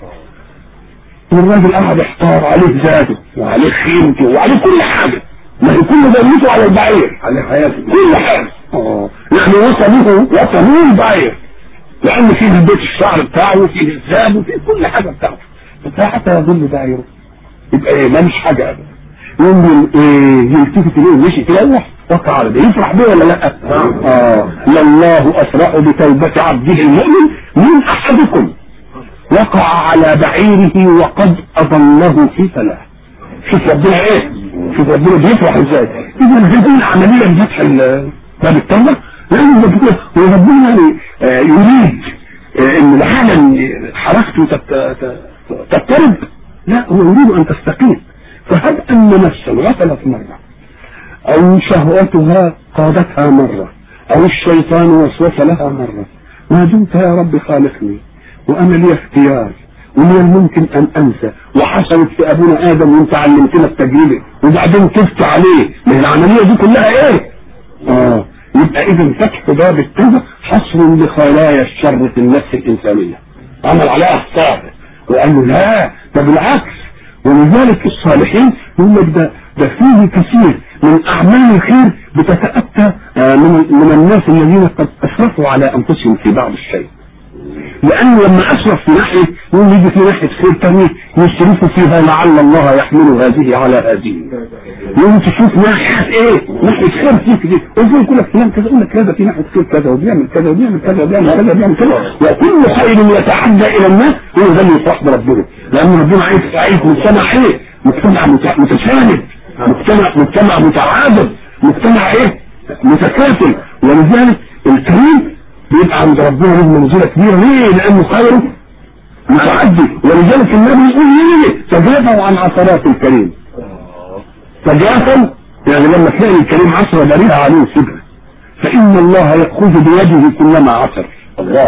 والراجل قاعد يحتار عليه ذاته وعليه خيمته وعليه كل حاجه ما هي كل ذمته على البعير على حياته كل حاجه اه يعني وصله وصله البعير لان فيه البيت الشعر بتاعه وفيه الذهب وفيه كل حاجه بتاعته فحتى يظل بعيره يبقى ايه ما مش حاجه ابدا يوم ايه يلتفت اليه ومشي كده وقع على ده يفرح بيه ولا لا؟ اه لله افرح بتوبه عبده المؤمن من احدكم وقع على بعيره وقد اضله في فلاح شوف ربنا ايه شوف ربنا بيفرح ازاي اذا هذه العمليه بفتح باب التوبه لان ربنا يعني آه يريد آه ان العالم حركته تضطرب لا هو يريد ان تستقيم فهب ان نفسا غفلت مره او شهوتها قادتها مره او الشيطان وسوس لها مره ما دمت يا رب خالقني وانا لي اختيار ومن الممكن ان انسى وحصلت في ابونا ادم وانت علمتنا التجربه وبعدين تبت عليه من العمليه دي كلها ايه؟ اه يبقى اذا فتح باب التوبه حصر لخلايا الشر في النفس الانسانيه عمل عليها اخطاء وقال له لا ده بالعكس ولذلك الصالحين يقول لك ده ده فيه كثير من اعمال الخير بتتاتى من من الناس الذين قد اسرفوا على انفسهم في بعض الشيء لأنه لما أسرف في ناحية يقوم يجي في ناحية خير تاني يصرفوا فيها لعل الله يحمل هذه على هذه يقوم تشوف ناحية إيه؟ ناحية خير فيك دي ويقول يقول لك فلان كذا يقول لك كذا في ناحية خير كذا وبيعمل كذا وبيعمل كذا وبيعمل كذا وبيعمل كذا وكل خير يتعدى إلى الناس هو ده اللي يفرح بربنا لأن ربنا عايز عايز مجتمع إيه؟ مجتمع متساند مجتمع مجتمع متعادل مجتمع إيه؟ متكافل ولذلك الكريم بيبقى عند ربنا له منزله كبيره ليه؟ لانه خيره متعدي ولذلك النبي يقول ليه؟ تجافوا عن عثرات الكريم تجافوا يعني لما تلاقي الكريم عصر بريها عليه سبحه فان الله ياخذ بيده كلما عصر الله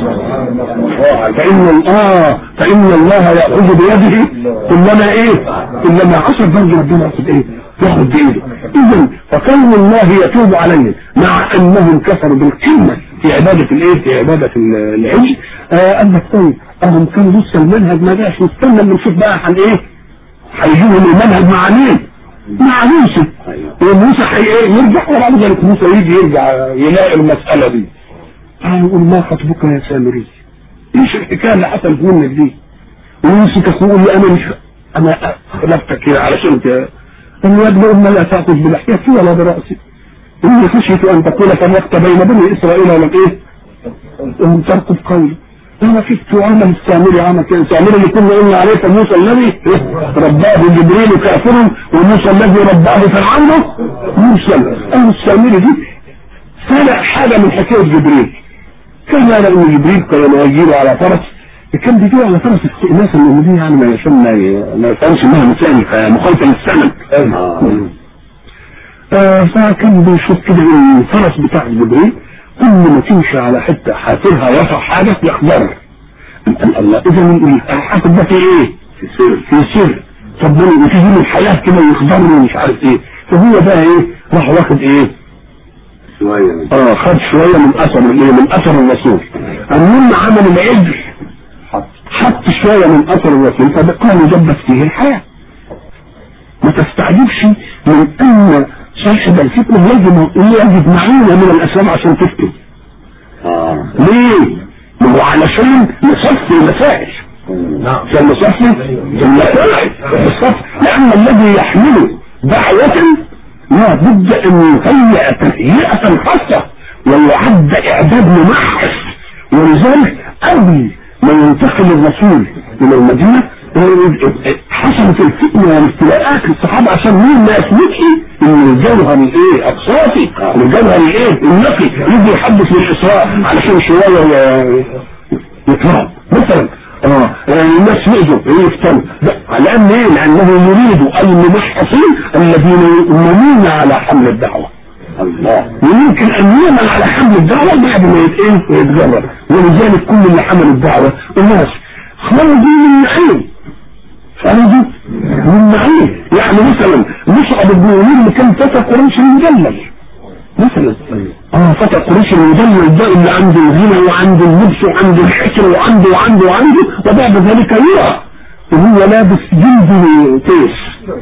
فإن اه فإن الله يأخذ بيده كلما ايه كلما عصر برضه ربنا ياخذ ايه ياخذ بايده اذا فكون الله يتوب عليهم مع انهم كفروا بالقمه في عبادة الايه في عبادة العجل آه قال لك طيب اهم كانوا لسه المنهج ما جاش نستنى لما نشوف بقى عن ايه هيجيهم المنهج مع مين مع موسى وموسى حي ايه يرجع وبعد ذلك موسى يجي يرجع يلاقي المسألة دي آه يقول ما خطبك يا سامري ايش الحكاية اللي حصلت منك دي وموسى تقول لي انا مش انا خلفتك كده علشان كده الواد بيقول لا تأخذ بلحيتي ولا برأسي إني خشيت أن تقول فرقت بين بني إسرائيل ولم إيه؟ وهم ترقب قولي أنا خفت عمل السامري عمل كده السامري اللي كنا قلنا عليه موسى الذي رباه جبريل كافر وموسى الذي رباه فرعون مرسل أنا السامري دي سمع حاجة من حكاية جبريل كان يعلم أن جبريل كان يجيله على فرس كان بيجي على فرس استئناس ان دي يعني ما يفهم ما يفهمش انها مثال مخالفه للسند آه فكان بيشوف كده ان الفرس بتاع جبريل كل ما تمشي على حته حافرها يقع حاجه يخبر الله اذا الحافر ده في ايه؟ في سر في سر طب وفي من الحياه كده يخبرني ومش عارف ايه فهو بقى ايه راح واخد ايه؟ شوية اه خد شويه من اثر الايه؟ من اثر الرسول المهم عمل العجل حط شوية من أثر الوكيل فبقى يجبس فيه الحياة ما تستعجبش من أن صاحب الفتنة يجب يجب معينة من الأسباب عشان تفتن آه. ليه؟ ما هو علشان نصفي المسائل نعم عشان نصفي المسائل بالصف لأن الذي يحمله دعوة لا بد أن يهيئ تهيئة خاصة ويعد إعداد ممحص ولذلك قبل ما ينتقل الرسول الى المدينة حصلت الفتنة والابتلاءات للصحابة عشان مين ما يثبتش ان الجوهر الايه الصافي الجوهر الايه النقي يجي يحدث بالاسراء علشان شوية يطلع مثلا اه الناس يؤذوا يفتنوا لان ايه لانه يريد الممحصين الذين يؤمنون على حمل الدعوه الله ويمكن ان يؤمن على حمل الدعوه بعد ما يتقين ويتجرب ولذلك كل اللي حملوا الدعوه الناس خرجوا من نعيم خرجوا من نعيم يعني مثلا مصعب بن عمير اللي كان فتى قريش المجلل مثلا اه فتى قريش المجلل ده اللي عنده الغنى وعنده اللبس وعنده الحكر وعنده وعنده وعنده وبعد ذلك يرى وهو لابس جلد تيس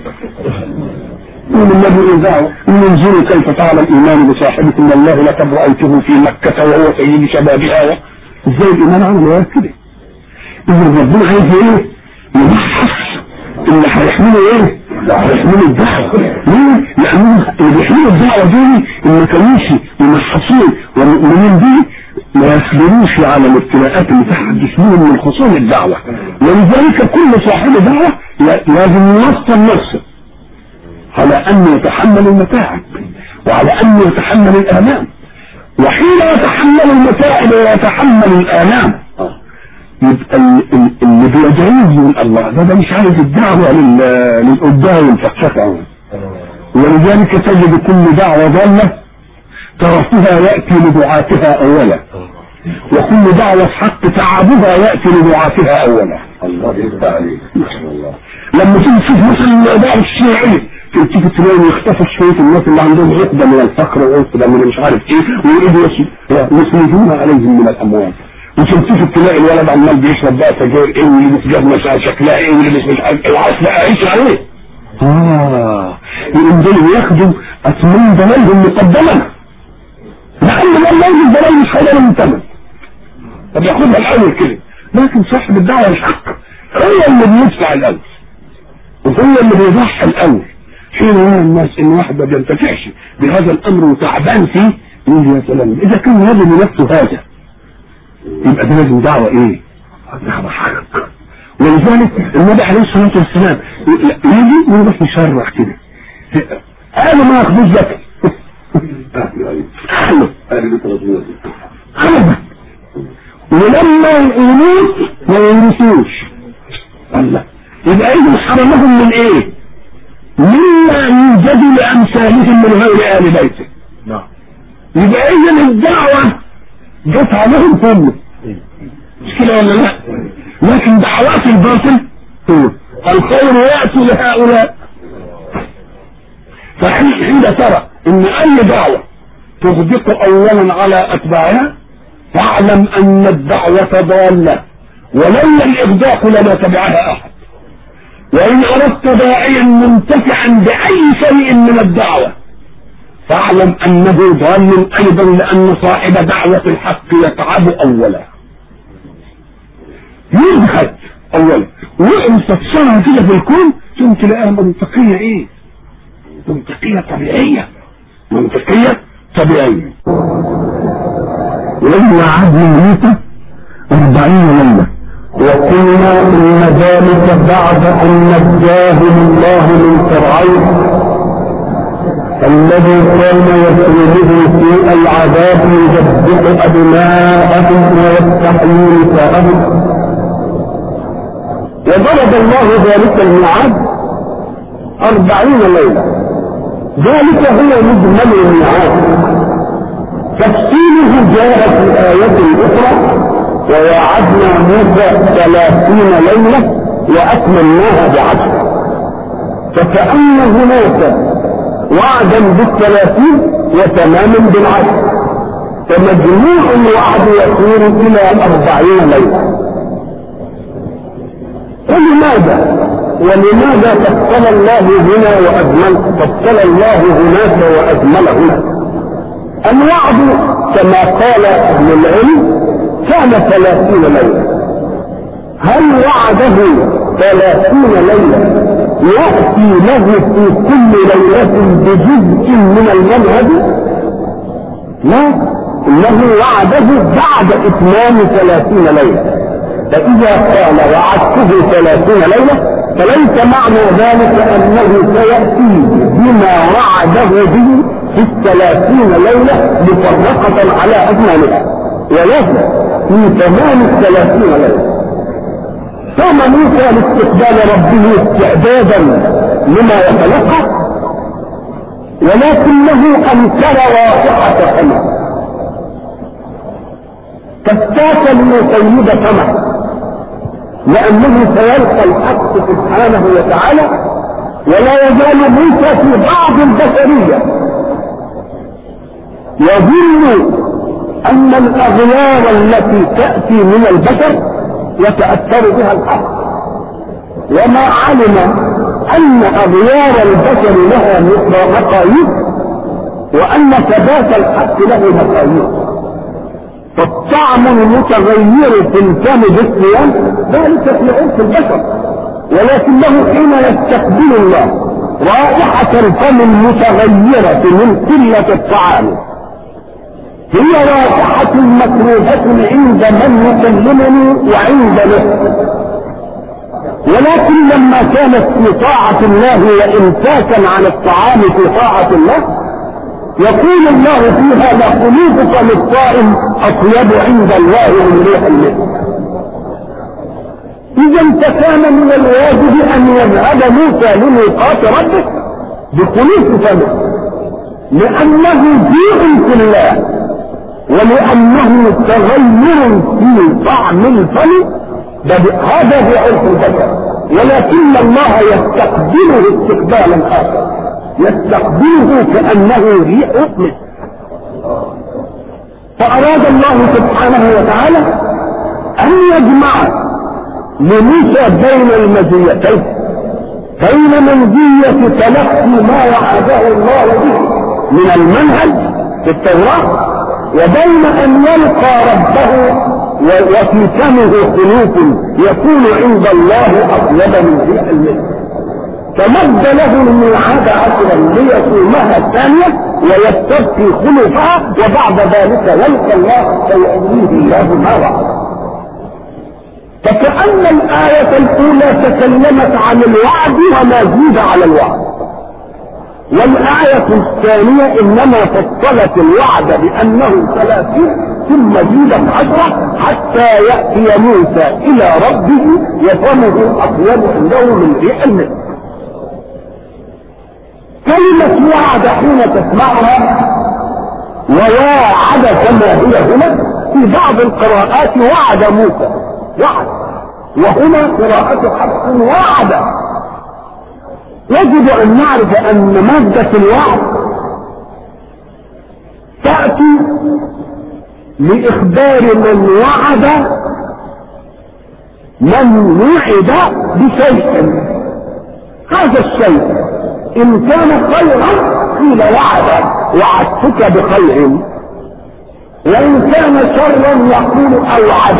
يقول النبي إذا انظروا كيف فعل الإيمان بصاحبكم إن الله لقد رأيته في مكة وهو سيد شبابها و... ازاي الإيمان عمل غير كده إذا ربنا عايز إيه يمحص اللي هيحملوا إيه هيحملوا الدعوة ليه؟ لأنهم اللي بيحملوا الدعوة دول اللي كانوش يمحصين ومؤمنين بيه ما يصبروش على الابتلاءات اللي تحدث منهم من خصوم الدعوة ولذلك كل صاحب دعوة لازم يوصل نفسه على أن يتحمل المتاعب وعلى أن يتحمل الآلام وحين يتحمل المتاعب ويتحمل الآلام يبقى اللي بيدعيه يقول الله ده, ده مش عايز الدعوة للقدام والفقشة ولذلك تجد كل دعوة ضالة طرفها يأتي لدعاتها أولا وكل دعوة حق تعبها يأتي لدعاتها أولا الله يفتح عليك الله لما تيجي تشوف مثلا دعوة الشيعية تيجي تلاقي يختفوا شوية الناس اللي عندهم عقدة من الفقر وعقدة من مش عارف ايه ويريدوا يسندون عليهم من الأموال وتمسك تلاقي الولد عمال بيشرب بقى سجاير ايه واللي مش جاب مش شكلها ايه واللي مش مش عارف ايه وعارف بقى عيش عليه اه يقوم دول ياخدوا اثمان ضلالهم مقدما لان والله الضلال مش هيلاقي من ثمن طب ياخدها الاول كده لكن صاحب الدعوه الحق هو اللي بيدفع الاول وهو اللي بيضحي الاول حين يرى الناس ان واحد ما بينتفعش بهذا الامر وتعبان فيه يقول يا سلام اذا كان يظن نفسه هذا يبقى ده لازم دعوه ايه؟ دعوه حق ولذلك النبي عليه الصلاه والسلام يجي ويروح يشرح كده قالوا ما ياخدوش زكاه قالوا أهل الرسول ابدا ولما يموت ما يورثوش الله يبقى اذا حرمهم من ايه؟ مما يوجد لامثالهم من غير ال بيته نعم يبقى اذا الدعوه جت عليهم كله مش كده ولا لا؟ لكن دعوات الباطل هو الخير ياتي لهؤلاء فحين ترى ان اي دعوه تغدق اولا على اتباعها فاعلم ان الدعوه ضاله ولولا الاغداق لما تبعها احد وان اردت داعيا منتفعا باي شيء من الدعوه فاعلم انه ضال ايضا لان صاحب دعوه الحق يتعب اولا يزهد اولا وانت تصنع كده في الكون ثم تلاقيها منطقيه ايه منطقيه طبيعيه منطقيه طبيعيه ولما عاد من ميته أربعين ليلة وقلنا إن ذلك بعد أن نجاهم الله من فرعون الذي كان يسلمه في العذاب يذبح أبناءهم ويستحيي نساءهم وضرب الله ذلك الميعاد أربعين ليلة ذلك هو مجمل الميعاد تفصيله جاء في آية أخرى ووعدنا موسى ثلاثين ليلة وأكملناها بعشر فكأن هناك وعدا بالثلاثين وتماما بالعشر فمجموع الوعد يكون إلى أربعين ليلة ولماذا ولماذا فصل الله هنا وأجمل فصل الله هناك وأجمل هنا الوعد كما قال ابن العلم كان ثلاثين ليلة هل وعده ثلاثين ليلة يأتي له في كل ليلة بجزء من المنهج لا انه وعده بعد اتمام ثلاثين ليلة فاذا قال وعدته ثلاثين ليلة فليس معنى ذلك انه سيأتي بما وعده به في الثلاثين ليلة مفرقة على أجمالها ولكن في تمام الثلاثين ليلة قام موسى لاستقبال ربه استعدادا لما يتلقى ولكنه انكر رائحة فمه فاستاك ليطيب فمه لانه سيلقى الحق سبحانه وتعالى ولا يزال موسى في بعض البشرية يظن ان الاغيار التي تأتي من البشر يتأثر بها الحق وما علم ان اغيار البشر لها مقاييس وان ثبات الحق له مقاييس فالطعم المتغير في الفم بالصيام ذلك في عرف البشر ولكنه حين يستقبل الله رائحة الفم المتغيرة من قلة الطعام هي رائحة مكروهة عند من يكلمني وعند نفسي ولكن لما كانت في طاعة الله وإمساكا عن الطعام في طاعة الله يقول الله فيها لخلوقك للصائم أطيب عند الله من ريح المسك إذا فكان من الواجب أن يذهب موسى لميقات ربه بخلوق فمه لأنه جيء في الله ولأنه تغير في طعم الفم هذا هو عرف البشر ولكن الله يستقبله استقبالا آخر يستقبله كأنه ريح مسك فأراد الله سبحانه وتعالى أن يجمع لموسى بين المزيتين بين منزية تلقي ما وعده الله به من المنهج في التوراة وبين أن يلقى ربه وفي فمه خلوق يكون عند الله أطيب من ريح المسك فمد له الميعاد عشرا ليصومها الثانية ويستبقي خلفها وبعد ذلك يلقى الله فيعطيه الله ما وعد فكأن الآية الأولى تكلمت عن الوعد وما زيد على الوعد والآية الثانية إنما فصلت الوعد بأنه ثلاثين ثم زيدت عشرة حتى يأتي موسى إلى ربه وفمه أطيب عنده من ريح المسك كلمة وعد حين تسمعها وواعد كما هي هنا في بعض القراءات وعد موسى وعد وهنا قراءة حق وعد يجب ان نعرف ان مادة الوعد تأتي لإخبار من وعد من وعد بشيء هذا الشيء إن كان خيرا قيل وعد وعدتك بخير وإن كان شرا يقول أوعد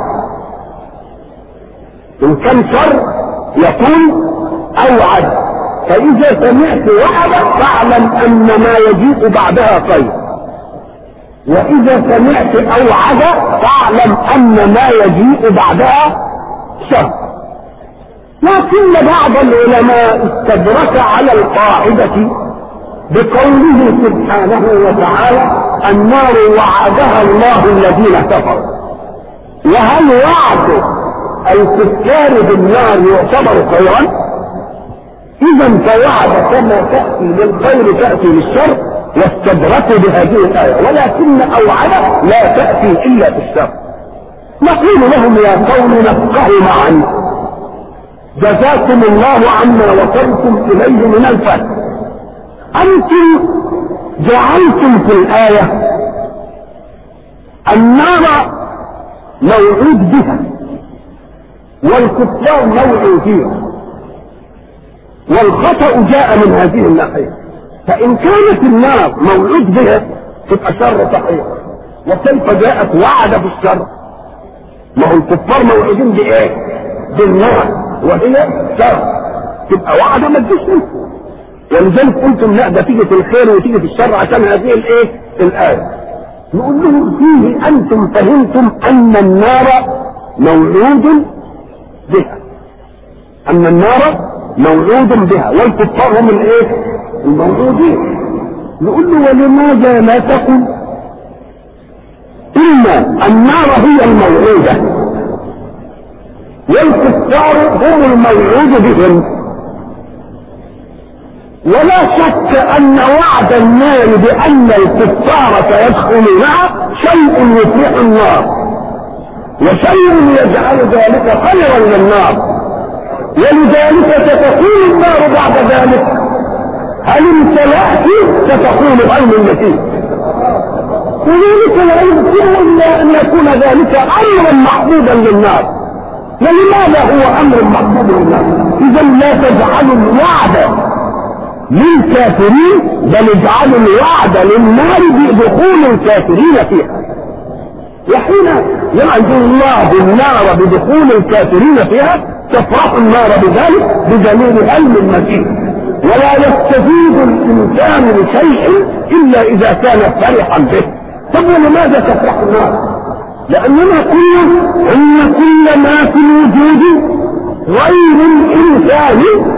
إن كان شر يقول أوعد فإذا سمعت وعد فاعلم أن ما يجيء بعدها خير وإذا سمعت أوعد فاعلم أن ما يجيء بعدها شر لكن بعض العلماء استدرك على القاعدة بقوله سبحانه وتعالى النار وعدها الله الذين كفروا وهل وعد الكفار بالنار يعتبر خيرا اذا فوعد كما تأتي للخير تأتي للشر واستدركوا بهذه الآية ولكن أوعد لا تأتي إلا بالشر نقول لهم يا قوم نفقه معا جزاكم الله عما وصلتم إليه من الفهم أنتم جعلتم في الآية النار موعود بها والكفار موعودين والخطأ جاء من هذه الناحية فإن كانت النار موعود بها تبقى شر صحيح وكيف جاءت وعد بالشر ما هو الكفار موعودين بإيه؟ بالنار وهي شر تبقى وعد ما تجيش ولذلك قلتم لا ده تيجي في الخير وتيجي في الشر عشان هذه الايه؟ الآية نقول لهم فيه أنتم فهمتم أن النار موعود بها أن النار موعود بها والكفار هم الايه الموعودين نقول له ولماذا لا تقل ان النار هي الموعودة والكفار هم الموعود بهم ولا شك ان وعد النار بان الكفار سيدخلونها شيء يفرح النار وشيء يجعل ذلك خيرا للنار ولذلك ستكون النار بعد ذلك هل امتلأت ستقول هل من مزيد وذلك لا يمكن الا ان يكون ذلك امرا محبوبا للنار ولماذا هو امر محبوب للناس اذا لا تجعلوا الوعد للكافرين بل اجعلوا الوعد للنار بدخول الكافرين فيها وحين يعد الله النار بدخول الكافرين فيها تفرح النار بذلك بدليل هل من مزيد ولا يستفيد الانسان بشيء الا اذا كان فرحا به طب ولماذا تفرح النار لاننا قلنا ان كل ما في الوجود غير الانسان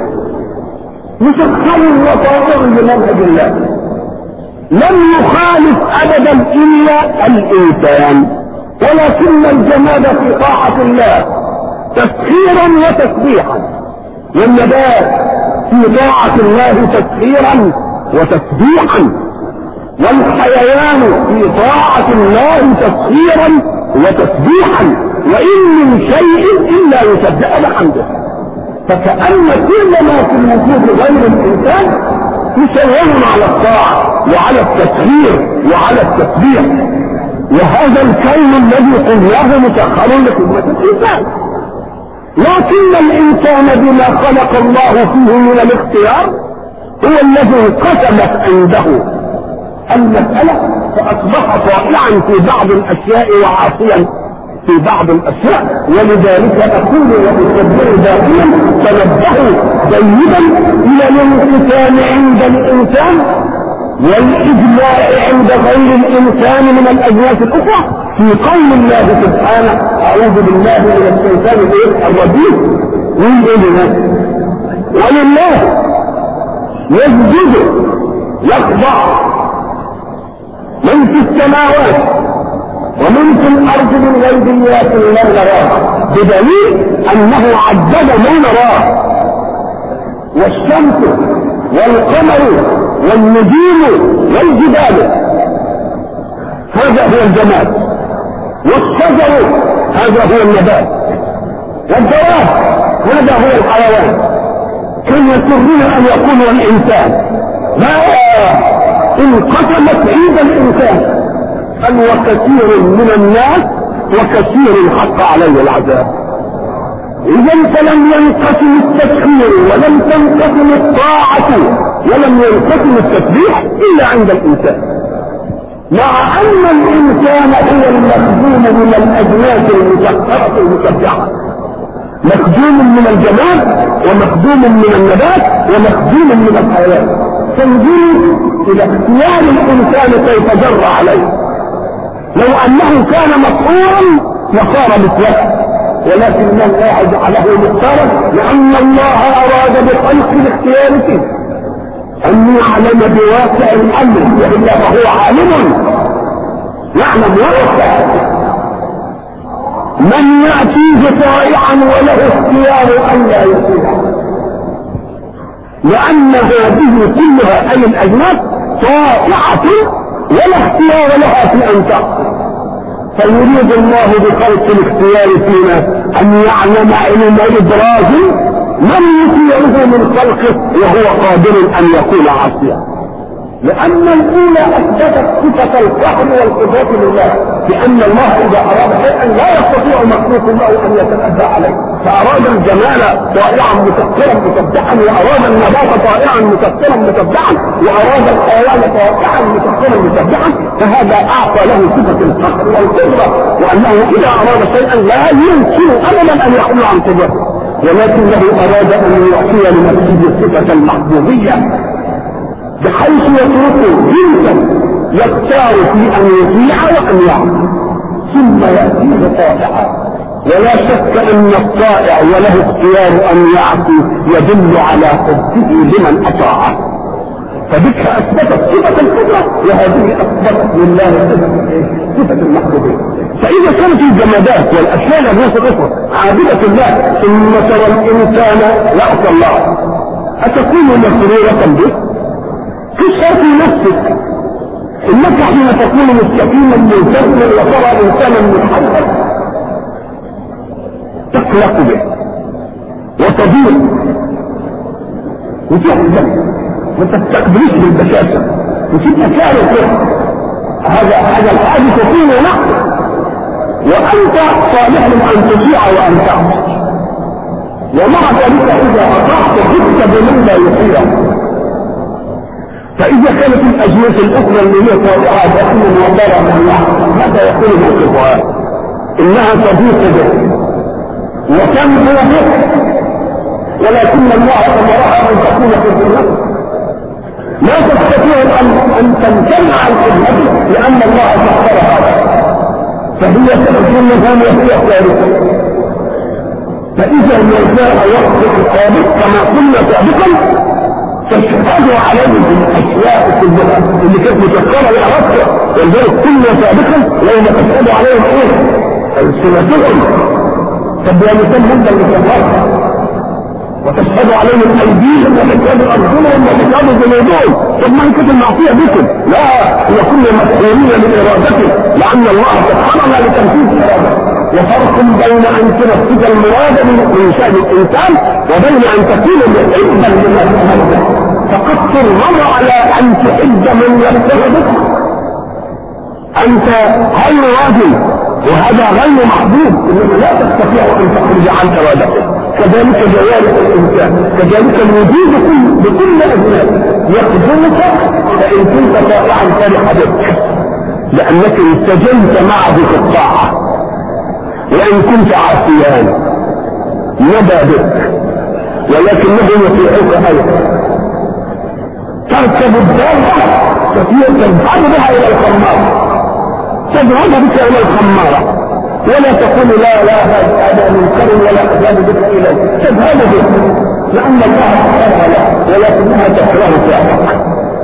مسخر وطائع لمنهج الله لم يخالف ابدا الا الانسان ولكن الجماد في طاعة الله تسخيرا وتسبيحا والنبات في طاعة الله تسخيرا وتسبيحا والحيوان في طاعة الله تسخيرا وتسبيحا وإن من شيء إلا يسبح بحمده فكأن كل ما في الوجود غير الإنسان يسيرون على الطاعة وعلى التسخير وعلى التسبيح وهذا الكون الذي قلناه مسخر لخدمة الإنسان لكن الإنسان بما خلق الله فيه من الاختيار هو الذي انقسمت عنده المسألة فأصبح طائعا في بعض الأشياء وعاصيا في بعض الأشياء ولذلك أقول وأكبر دائما تنبهوا جيدا إلى الانقسام عند الإنسان والإجماع عند غير الإنسان من الأجناس الأخرى في قول الله سبحانه أعوذ بالله من الشيطان الرجيم ويقول ولله يسجد يخضع من في السماوات ومن في الارض من غيبيات لا نراه بدليل انه عدد ما نراه والشمس والقمر والنجوم والجبال هذا هو الجماد والشجر هذا هو النبات والدواب هذا هو الحيوان كان يسرون ان يكونوا الانسان لا انقسمت عيد الانسان بل وكثير من الناس وكثير حق عليه العذاب اذا فلم ينقسم التسخير ولم تنقسم الطاعة ولم ينقسم التسبيح الا عند الانسان مع ان الانسان هو المخدوم من الاجناس المسخرة المسبحة مخدوم من الجمال ومخدوم من النبات ومخدوم من الحيوان تنظير الى اختيار الانسان كيف جر عليه لو انه كان مطهورا لصار مثله ولكن الله جعله مختارا لان الله اراد بخلق الاختيار فيه ان يعلم بواقع الامر والا فهو عالم يعلم واقع من ياتيه طائعا وله اختيار ان لا يطيع لان هذه كلها اي الاجناس طائعه ولا اختيار لها في ان تعصي فيريد الله بخلق الاختيار فينا ان يعلم علم ادراج من يطيعه من خلقه وهو قادر ان يكون عاصيا لان الاولى اثبتت صفه القهر والقدره لله بان الله اذا اراد شيئا لا يستطيع مخلوق له ان يتنبا عليه فاراد الجمال طائعا مسكرا مسبحا واراد النبات طائعا مسكرا مسبحا واراد الحيوان طائعا مسكرا مسبحا فهذا اعطى له صفه القهر والقدره وانه اذا اراد شيئا لا يمكن ابدا ان يحل عن قدرته ولكنه اراد ان يعطي لنفسه صفه المحبوبيه بحيث يتركه جنسا يختار في ان يطيع وان يعمل ثم ياتيه طائعا ولا شك ان الطائع وله اختيار ان يعصي يدل على حبه لمن اطاعه فبك اثبتت صفه القدره وهذه اثبتت لله صفه صفه المحبوبيه فإذا كانت الجمادات والأشياء الناس الأخرى عابدة الله ثم ترى الإنسان يعصى الله أتكون مسرورة به؟ تشعر في نفسك إنك حين تكون مستقيما ملتزما وترى إنسانا متحدث تقلق به وتضيق وتحزن ما تستقبلش بالبشاشة وتبقى كاره هذا هذا الحادث يكون نقص وانت صالح ان تطيع وان تعصي ومع ذلك اذا اطعت جئت بمن لا يطيع فاذا كانت الاجناس الاخرى اللي هي طالعه دائما وضرع من ماذا يكون موقفها؟ انها تضيق به وتنبو به ولكن الله امرها ان تكون في الجنه لا تستطيع ان ان تمتنع عن خدمته لان الله سخر هذا فهي تأذنهم وهي ثالثة فإذا ما جاء وقت السابق كما قلنا سابقا تشهد عليه بالأشياء كلها اللي كانت متذكرة لأردت ولذلك كنا سابقا يوم تشهد عليهم إيه؟ ألسنتهم طب يا مثال مدة اللي وتشهد عليهم ايديهم وتشهد ارجلهم وتشهد جنودهم طب ما كانت المعصيه بكم لا هي كل مسؤولين لارادته لان الله سبحانه لتنفيذ ارادته وفرق بين ان تنفذ المراد من شان الانسان وبين ان تكون محبا لما تحبه فقد النظر على ان تحب من يرتبط انت غير راجل وهذا غير محبوب انك لا تستطيع ان تخرج عن ارادته كذلك جوارح الانسان كذلك الوجود كل بكل اجناس يخدمك فان كنت طائعا فرح بك لانك استجنت معه في الطاعه وان كنت عاصيان ندى بك ولكنه يطيعك ايضا تركب الدابه تذهب بها الى الخماره تذهب بك الى الخماره ولا تقول لا لا هذا منكر ولا اذهب بك اليه تذهب به لان الله سبحانه له ولكنها تكره فعلك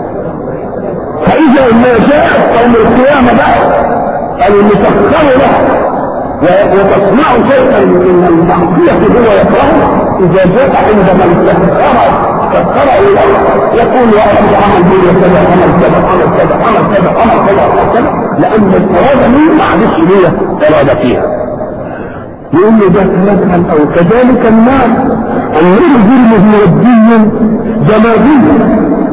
فاذا ما جاءت قوم القيامه بقى المسخر له وتصنع شيئا من المعصيه هو يكرهه اذا جاء عند من سخر سخر اليه يقول يا رب عمل بي كذا عمل كذا عمل كذا عمل كذا عمل كذا عمل كذا لان الاراده دي معلش هي اراده فيها يقول له ده كلام او كذلك الناس النار ظلم ودي جمادي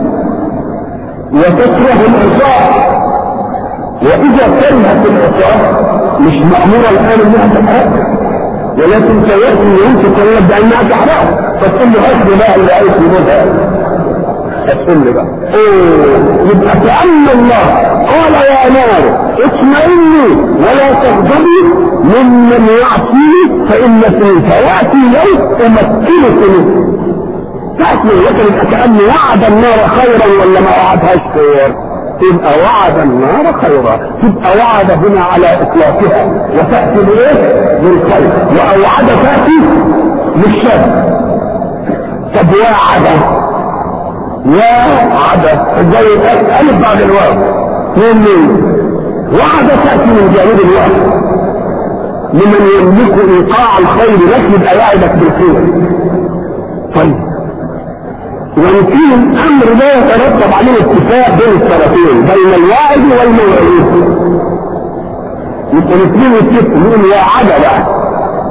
وتكره العصاه واذا كرهت العصاه مش ماموره الان انها تحرق ولكن سياتي يوم تتكلم بانها تحرق فتقول له هات بقى اللي عايز يموتها هتقول لي بقى اوه يبقى كأن الله قال يا نار اطمئني ولا تغضبي ممن يعصي فإن في فيأتي يوم أمكنك منه تأتي لكن يبقى كأن وعد النار خيرا ولا ما وعدهاش خير تبقى وعد النار خيرا تبقى وعد هنا على اطلاقها وتأتي بايه بالخير وأوعد تأتي بالشر طب وعد وعد زي الف بعد الواو من مين وعد تأتي من جانب الوعد لمن يملك ايقاع الخير لك يبقى يعدك بالخير طيب ويمكن امر لا يترتب عليه اتفاق بين الطرفين بين الواعد والموعود يبقى الاثنين يتفقوا يقول يا عدا بقى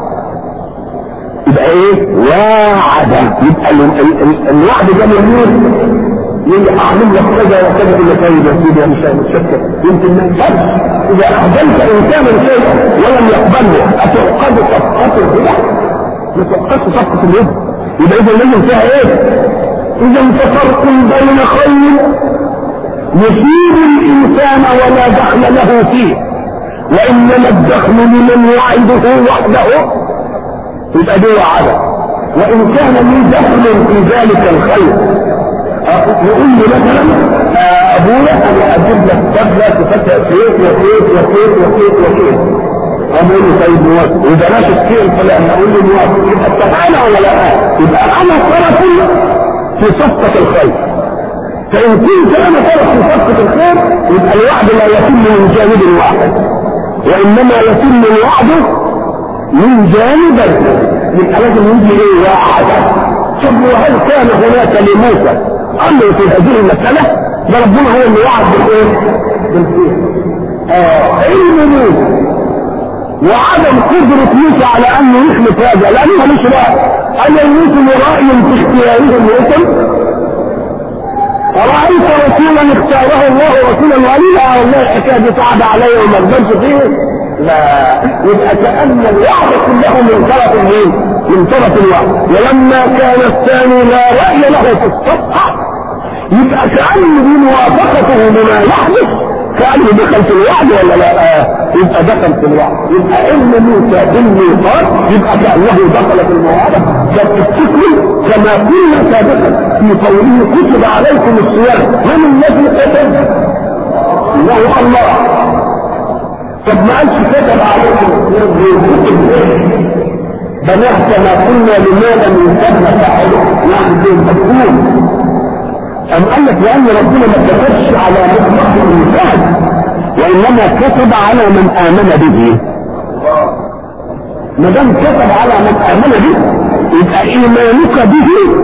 يبقى ايه واعد يبقى ال ال ال الوعد ده من مين يجي اعمل لك كذا وكذا الى طيب يا سيدي يا مش متشكر يمكن ما يقبلش اذا اعجلت انسانا شيئا ولم يقبله اتعقد صفقه الهدى ما تعقدش صفقه اليد يبقى اذا لازم فيها ايه اذا ففرق بين خير يصيب الانسان ولا دخل له فيه وانما الدخل لمن يعده وحده يبقى دي وعده وان كان لي دخل في ذلك الخير يقول لي مثلا ابويا انا اجيب لك بدله تفتح كيف وكيف وكيف وكيف وكيف اقول له طيب موافق وبلاش الشيء الفلاني اقول له موافق يبقى اتفقنا ولا لا؟ يبقى انا طرف في صفقه الخير فان كنت انا طرف في صفقه الخير يبقى الوعد لا يتم من جانب واحد وانما يتم الوعد من جانبين يبقى لازم يجي ايه واحد طب وهل كان هناك لموسى امر في هذه المساله ده ربنا هو اللي وعد بالايه بالخير اه علم موسى وعدم قدرة موسى على انه يخلق هذا لانه مش بقى انا يوسف رأي في اختياره الوطن أرأيت رسولا اختاره الله رسولا وليلا والله الحكاية دي صعبة علي وما اقدرش فيه لا يبقى كأن الوعد كله من طرف مين؟ من طرف الوعد ولما كان الثاني لا رأي له في الصفحة يبقى كأن بموافقته لما يحدث كأنه دخل في الوعد ولا لا؟ آه. يبقى دخل في الوعد يبقى علم موسى بالميقات يبقى كأنه دخل في الموعدة فالتكمل كما قلنا سابقا في قوله كتب عليكم الصيام من الذي كتب؟ الله الله طب ما قالش كتب عليكم الصيام بنات كما قلنا لماذا من قبل فاعله يعني زي المفهوم أم قال لك لأن ربنا ما كتبش على مطلق الإنسان وإنما كتب على من آمن به ما دام كتب على من آمن به يبقى إيمانك به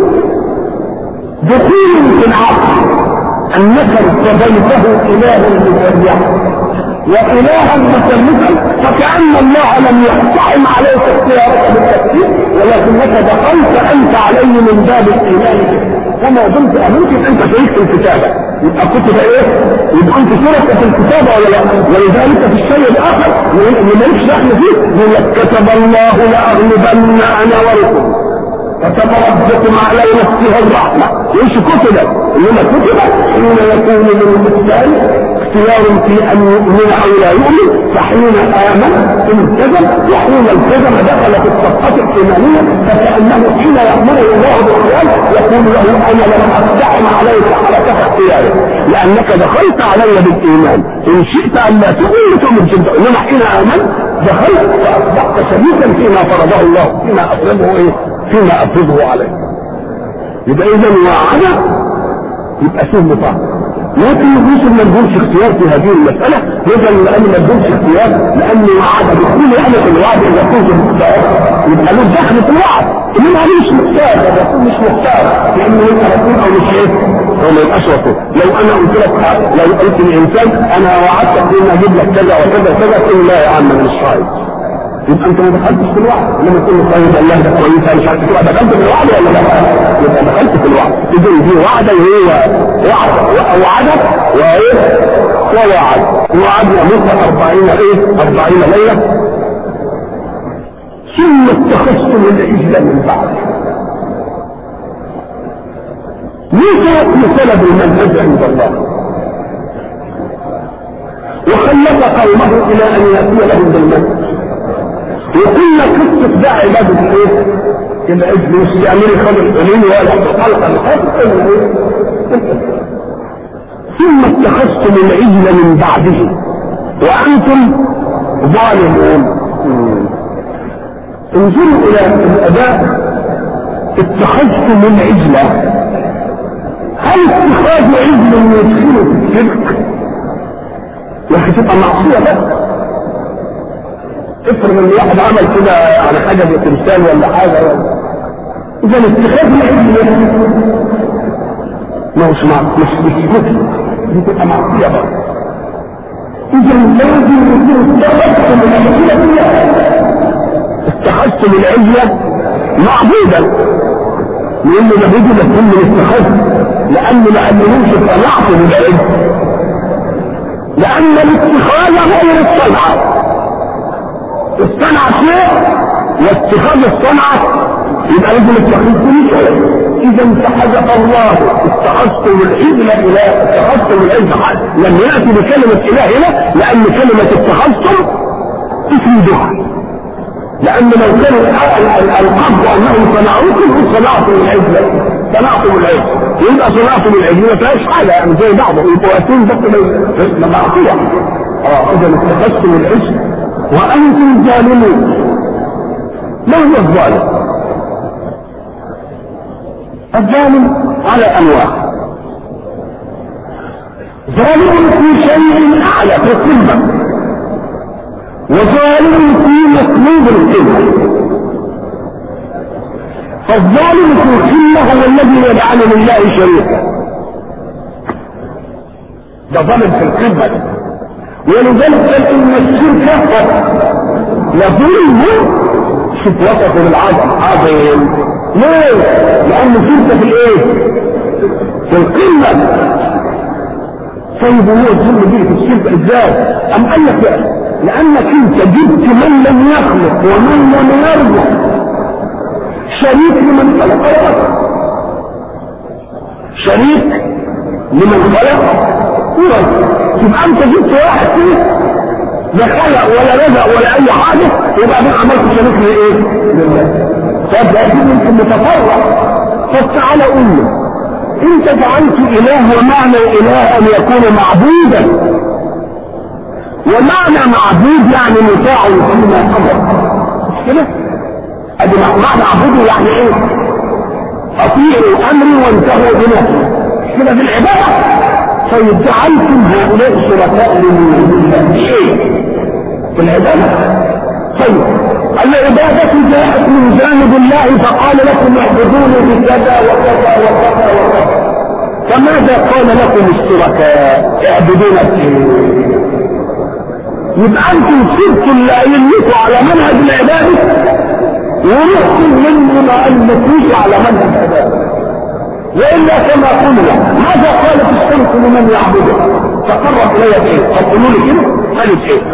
دخول في العقل أنك ارتضيته إله مشرع وإلها مسلسا فكأن الله لم يقتحم عليك اختيارك بالتكفير ولكنك دخلت أنت عليه من باب الإيمان كما دمت ممكن انت شريك في الكتابه يبقى كتب ايه؟ يبقى انت شركة في الكتابه ولا لا؟ ولذلك في الشيء الاخر اللي مالكش دخل فيه يقول لك كتب الله لاغلبن انا ورسل كتب ربكم على نفسه الرحمه ايش كتب؟ انما كتب حين يكون للانسان اختيار في ان يؤمن او لا يؤمن فحين امن التزم وحين التزم دخل في الصفحه الايمانيه فكانه حين يامره الله بالقيام يقول له انا لم اقتحم عليك حركه اختيارك لانك دخلت علي بالايمان ان شئت ان لا تؤمن تؤمن شئت انما حين امن دخلت فاصبحت شريكا فيما فرضه الله فيما افرضه ايه؟ فيما افرضه عليه يبقى اذا وعد يبقى فيه مطاع لكن الرسل ما لهمش اختيار في هذه المسألة يجب لأن ما لهمش اختيار لأن وعد بكل أمة الوعد إذا كنت مختار يبقى له دخل في الوعد إنما عليه مش مختار الرسول مش مختار لأنه يبقى رسول أو مش إيه هو ما يبقاش رسول لو أنا قلت لك لو قلت لإنسان أنا وعدتك بإن أجيب لك كذا وكذا وكذا تقول لا يا عم أنا مش خايف يبقى انت ما دخلتش في الوعد لما تقول له طيب الله ده كويس انا مش عارف تبقى دخلت في الوعد ولا لا يبقى دخلت في الوعد اذا دي وعد وهي وعد وعدك وايه ووعد وعدنا مدة 40 ايه 40 ليلة ثم اتخذتم العجل من بعد موسى بسبب المنهج عند الله وخلف قومه الى ان ياتي لهم بالمنهج وقلنا قصة ده عبادة الايه؟ العجل والسيامين خمس سنين ولا خلق الخلق ثم اتخذتم العجل من بعده وانتم ظالمون انظروا الى الاداء اتخذتم العجل هل اتخاذ عجل يدخل في الشرك يا اخي تبقى معصيه بقى افرض ان واحد عمل كده على حاجه زي تمثال ولا حاجه ولا اذا اتخاذ العلم ما هوش مع مش مش كفر دي تبقى معصيه بقى اذا لازم يكون اتخذتم العجله اتخذتم العجله معبودا لان لابد يكون من اتخاذ لانه ما قالوش صنعته بالعلم لان الاتخاذ غير الصنعه الصنعة شيء واتخاذ الصنعة يبقى لازم التخذ كل شيء اذا فحدث الله اتخذتم العجل اله اتخذتم العجل لم ياتي بكلمة اله هنا لان كلمة اتخذتم تفيدها لان لو كان القصد انهم صنعوكم صنعتم العجل صنعتم العجل يبقى صنعتم العجل ما فيهاش حاجه يعني زي بعض يبقوا واقفين بس معصيه اه اذا اتخذتم العجل وأنتم ظالمون ما هو الظالم الظالم على أنواع ظالم في شيء أعلى في القمة وظالم في مطلوب القمة فالظالم في القمة هو الذي يجعل لله شريكا ده ظالم في القمة ولذلك قال ان الشرك لظلم شوف وصفه بالعظم عظيم ليه؟ لأن الشرك في الايه؟ في القمة طيب هو الظلم دي في الشرك ازاي؟ أم قال لك لأنك أنت جبت من لم يخلق ومن لم يرزق شريك لمن خلق ورزق شريك لمن خلق ورزق تبقى أنت جبت واحد كده لا خلق ولا رزق ولا أي حاجة وبعدين عملت شريك لإيه؟ لله طب أكيد أنت متفرق طب تعالى قول له انت جعلت اله ومعنى اله ان يكون معبودا ومعنى معبود يعني مطاع فيما امر مش كده ادي معنى عبوده يعني ايه اطيعوا امري وانتهوا بنفسي مش كده دي العباده طيب جعلتم هؤلاء شركاء لله ايه في العباده طيب العبادة جاءت من جانب الله فقال لكم اعبدوني بكذا وكذا وكذا وكذا فماذا قال لكم الشركاء اعبدونا بكذا يبقى انتم سبتوا اللي قايل لكم على منهج العبادة ورحتم منه ما قالكوش على منهج العبادة والا كما قلنا ماذا قالت الشمس لمن يعبده تقرب الي بايه؟ قولوا لي كده قالت ايه؟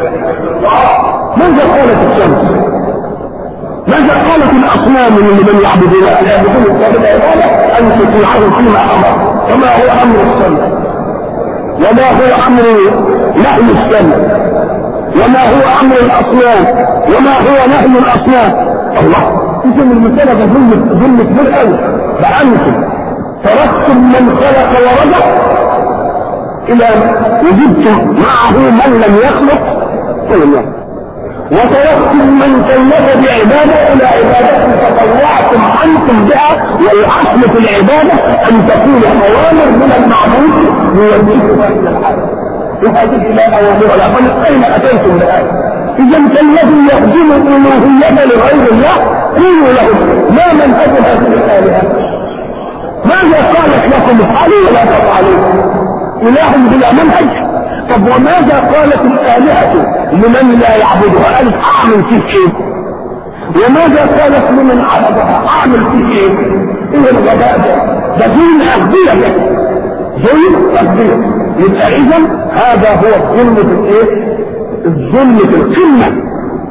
ماذا قالت الشمس؟ ماذا قالت الاصنام لمن يعبدون يعبدون العباده ان تطيعهم فيما امر وما هو امر السنه وما هو امر نهي السنه وما هو امر الاصنام وما هو نهي الاصنام الله اذا المساله ده ظلم ظلم كبير قوي فانتم تركتم من خلق ورزق الى وجدتم معه من لم يخلق ولم يخلق وتركتم من كلف بعبادة إلى عبادة تطوعتم عنكم بها والأصل في العبادة أن تكون أوامر من المعبود يوجهها إلى الحق وهذه لا أوامر ولا قل أين أتيتم بهذا إذا فالذي يخدم الألوهية لغير الله قولوا له ما منهج هذه الآلهة ماذا قالت لكم افعلوا ولا تفعلوا إله بلا منهج طب وماذا قالت الآلهة لمن لا يعبدها قالت أعمل فيك إيه وماذا قالت لمن عبدها أعمل فيك إيه إيه الغباء ده ده دين أغبية ظلم أغبية يبقى إذا هذا هو الظلم في الإيه الظلم في القمة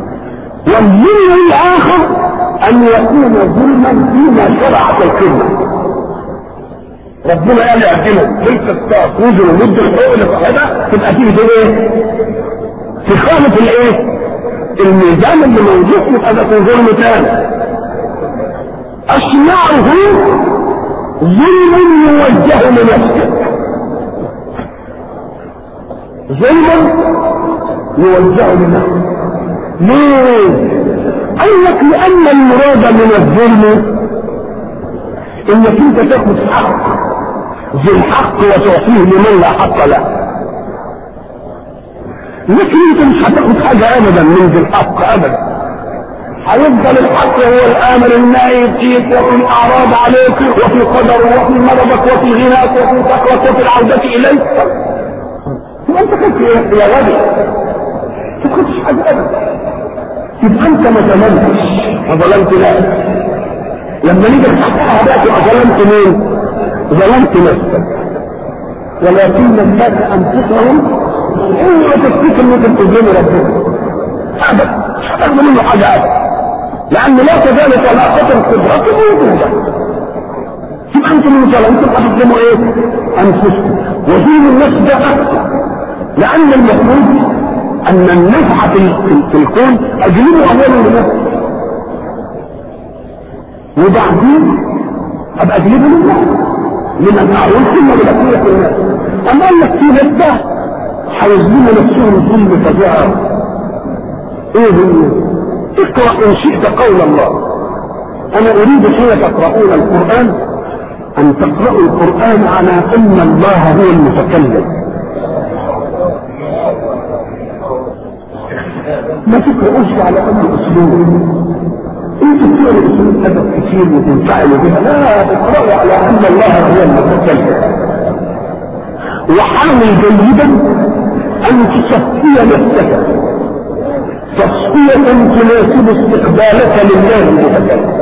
والظلم الآخر أن يكون ظلما فيما شرعت القمة ربنا قال يعدله تلك الساعة وزن ومد الحقوق اللي صاحبها تبقى تيجي تقول ايه؟ تخالف الايه؟ الميزان اللي موجود يبقى ده ظلم تاني أشنعه ظلم يوجه لنفسه ظلم يوجه لنفسه ليه؟ قال لك لأن المراد من الظلم انك انت تاخد حق ذي الحق وتعطيه لمن لا حق له لكن انت مش هتاخد حاجة ابدا من ذي الحق ابدا هيفضل الحق هو الامر النائب فيك وفي الاعراض عليك وفي قدر وفي مرضك وفي غناك وفي فقرك وفي العودة اليك يبقى انت كنت يا غبي ما كنتش حاجة ابدا يبقى انت ما ظلمتش ما ظلمت نفسك لما نيجي نحققها بقى تبقى ظلمت مين؟ ظلمت نفسك ولكن الناس انفسهم اوعى تفتكر انك تظلم ربنا ابدا مش هتاخد منه حاجه ابدا لان لا كذلك علاقه القدرة موجوده يبقى انتم من ظلمتم هتظلموا ايه؟ انفسكم وظلم النفس ده اكثر لان المفروض ان النفع في في الكون اجلبه اولا لنفسه وبعدين ابقى اجلبه لله لمن اعوذ ثم لبقية الناس اما قال لك في ناس هيظلموا نفسهم ظلم فظيع ايه هو اقرا ان شئت قول الله انا اريد حين تقرؤون القران ان تقرأوا القران على ان الله هو المتكلم ما تقرأوش على أي أسلوب انتوا بتقرأوا أسلوب أدب كتير وتنفعلوا بها لا تقرأوا على أن الله هو المتكلم وحاول جيدا أن تصفي نفسك تصفية تناسب استقبالك لله المتكلم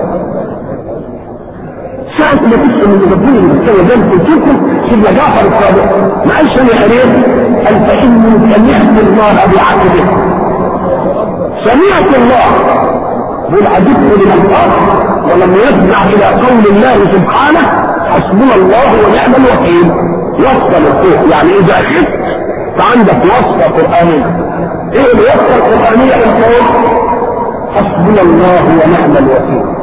ساعة ما تسأل من ربنا المستوى ده تشوفه سيدنا جعفر الصادق ما قالش انا قريت قال فإني سمعت الله بعقله سمعت الله بل عجبت لمن قال ولم يسمع إلى قول الله سبحانه حسبنا الله ونعم الوكيل وصف الفوق يعني إذا خفت فعندك وصفة قرآنية إيه الوصفة القرآنية الفوق حسبنا الله ونعم الوكيل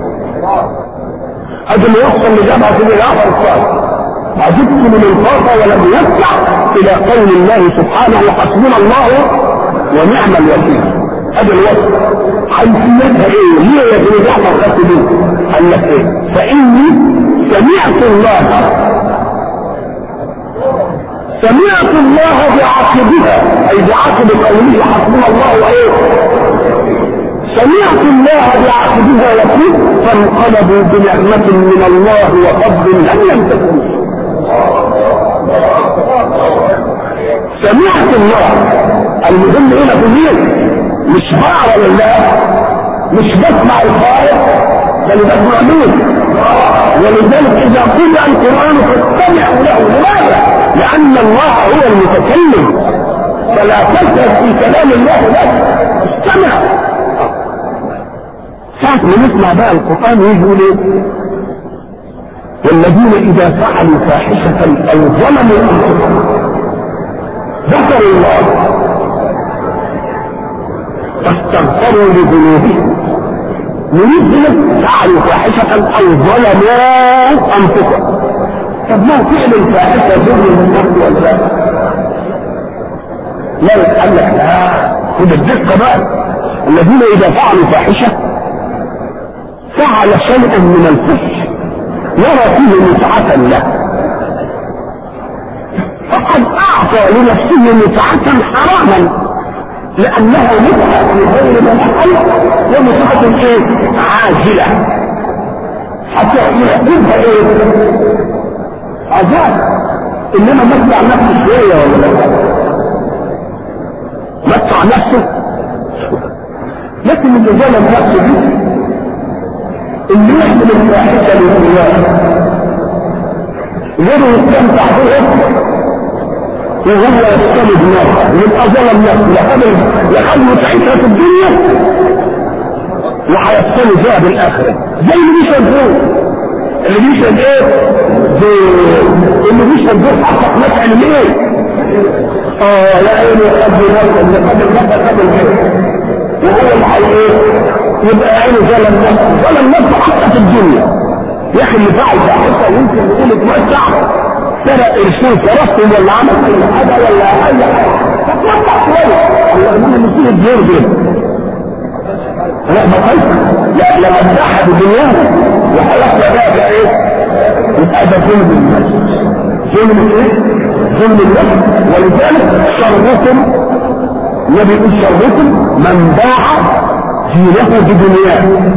هذا اللي يحصل لجامعة سيدنا جعفر الصادق عجبت من الخاطة ولم يسمع إلى قول الله سبحانه حسبنا الله ونعم الوكيل هذا الوصف حيثيتها ايه؟ ليه يا ابن جعفر خدت دي؟ قال لك ايه؟ فإني سمعت الله سمعت الله بعقبها أي بعقب قوله حسبنا الله وإيه؟ سمعت الله بعقبها يقول فانقلبوا بنعمة من الله وفضل لم يمتكن سمعت الله المهم هنا في مين مش بقى ولا لا مش بسمع الخالق بل بسمع مين ولذلك اذا قرأ القرآن فاستمعوا له لماذا لان الله هو المتكلم فلا تسرد في كلام الله بس استمع ساعة ما نسمع بقى القرآن يقول ايه والذين اذا فعلوا فاحشة او ظلموا انفسهم ذكروا الله فاستغفروا لذنوبهم يريد فعلوا فاحشة او ظلموا انفسهم طب ما فعل الفاحشة ظلم النفس ولا لا؟ لا قال لك لا خد الدقة بقى الذين اذا فعلوا فاحشة فعل شيئا من الفحش يرى فيه متعة له فقد اعطى لنفسه متعة حراما لانها متعة في غير محل ومتعة ايه عاجلة حتى يعقبها ايه عذاب انما متع نفسه شوية ولا لا متع نفسه لكن اللي ظلم نفسه دي اللي يحمل الفاحشة للرياء غيره يستمتع بها وهو يستند نفسه يبقى ظلم نفسه لخد لخد متعتها في الدنيا وهيستند فيها بالاخره زي اللي بيشرب زور اللي بيشرب ايه؟ زور اللي بيشرب زور حقق نفع ليه؟ اه يا عيني خد نفسه اللي خد النفس خد الغير وهو اللي هي ايه؟ يبقى عينه ظلم نفسه ظلم نفسه حتى في الدنيا يا اخي اللي فعل فاحشه يمكن يقول اتمتع سرق قرشين فرصهم ولا عمل اي حاجه ولا اي حاجه فتمتع شويه الله انما نسيب الدور ده لا ما خلص لا لما اتحد بدنياه وخلقنا بقى بقى ايه يبقى ده ظلم النفس ظلم ايه؟ ظلم النفس ولذلك شركم النبي يقول شركم من باع دينه بدنياه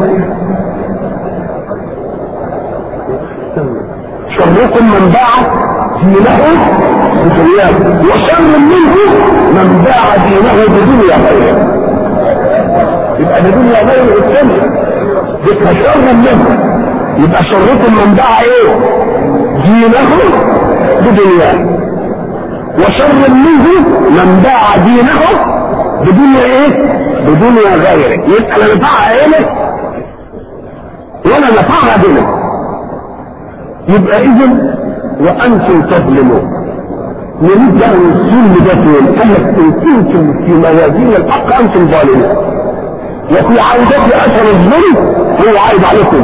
شركم من باع دينه بدنياه وشر منه من باع دينه بدنيا غيره يبقى بدنيا غيره الثانية يبقى شر منه يبقى شركم من باع ايه دينه بدنياه وشر منه من باع دينه بدنيا ايه بدنيا غيره يبقى لا نفعها عينه ولا نفعها دينه يبقى اذا وانتم تظلمون نريد ان الظلم ده فين؟ قال لك ان كنتم في موازين الحق انتم ظالمون وفي عودة اثر الظلم هو عايد عليكم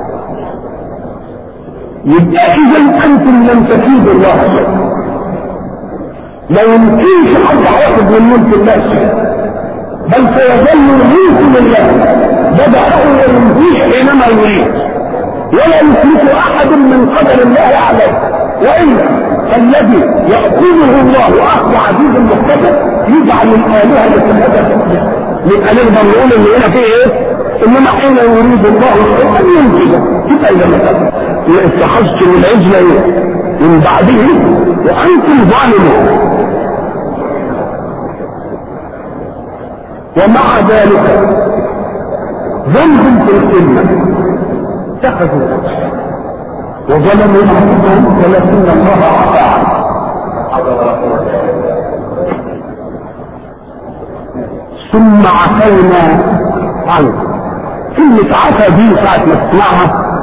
يبقى اذا انتم لم تفيدوا الله شيئا لا يمكنش حد هياخد من ملك الله شيئا بل سيظل ملك لله بدأه ويمضيه حينما يريد ولا يفلت احد من قدر الله عليه والا فالذي ياخذه الله اخذ عزيز مقتدر يجعل الالهه يتحدث يبقى نقدر نقول ان هنا في ايه؟ انما حين يريد الله شيئا ينجزه تبقى اذا اتخذتم العجل ايه؟ من بعده وانتم ظالمون ومع ذلك ذنب في الكلمة اتخذوا وظلموا انفسهم ولكن الله عفى ثم عفونا عنه كلمة عفا دي ساعة ما تسمعها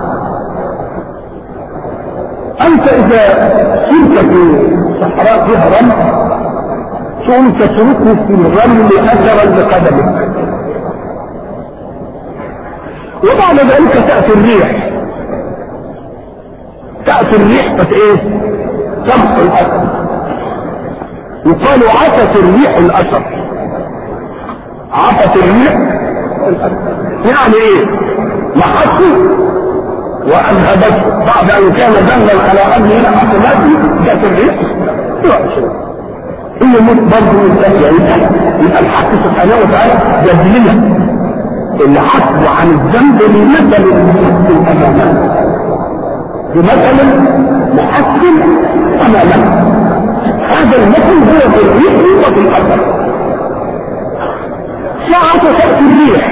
أنت إذا كنت في صحراء فيها رمل ثم تتركه في الرمل أثرا بقدمك وبعد ذلك تأتي الريح تأتي الريح فت ايه تمحو الأثر يقال عفت الريح الأثر عفت الريح الأثر يعني ايه محطه وأذهبته بعد أن كان دلا على أن هنا عقباته جاءت الريح هي موت برضه يبقى يبقى الحق سبحانه وتعالى جدلنا العفو عن الذنب بمثل محسن امامنا بمثل محسن امامنا هذا المثل هو في الريح وفي الاثر ساعة تأتي الريح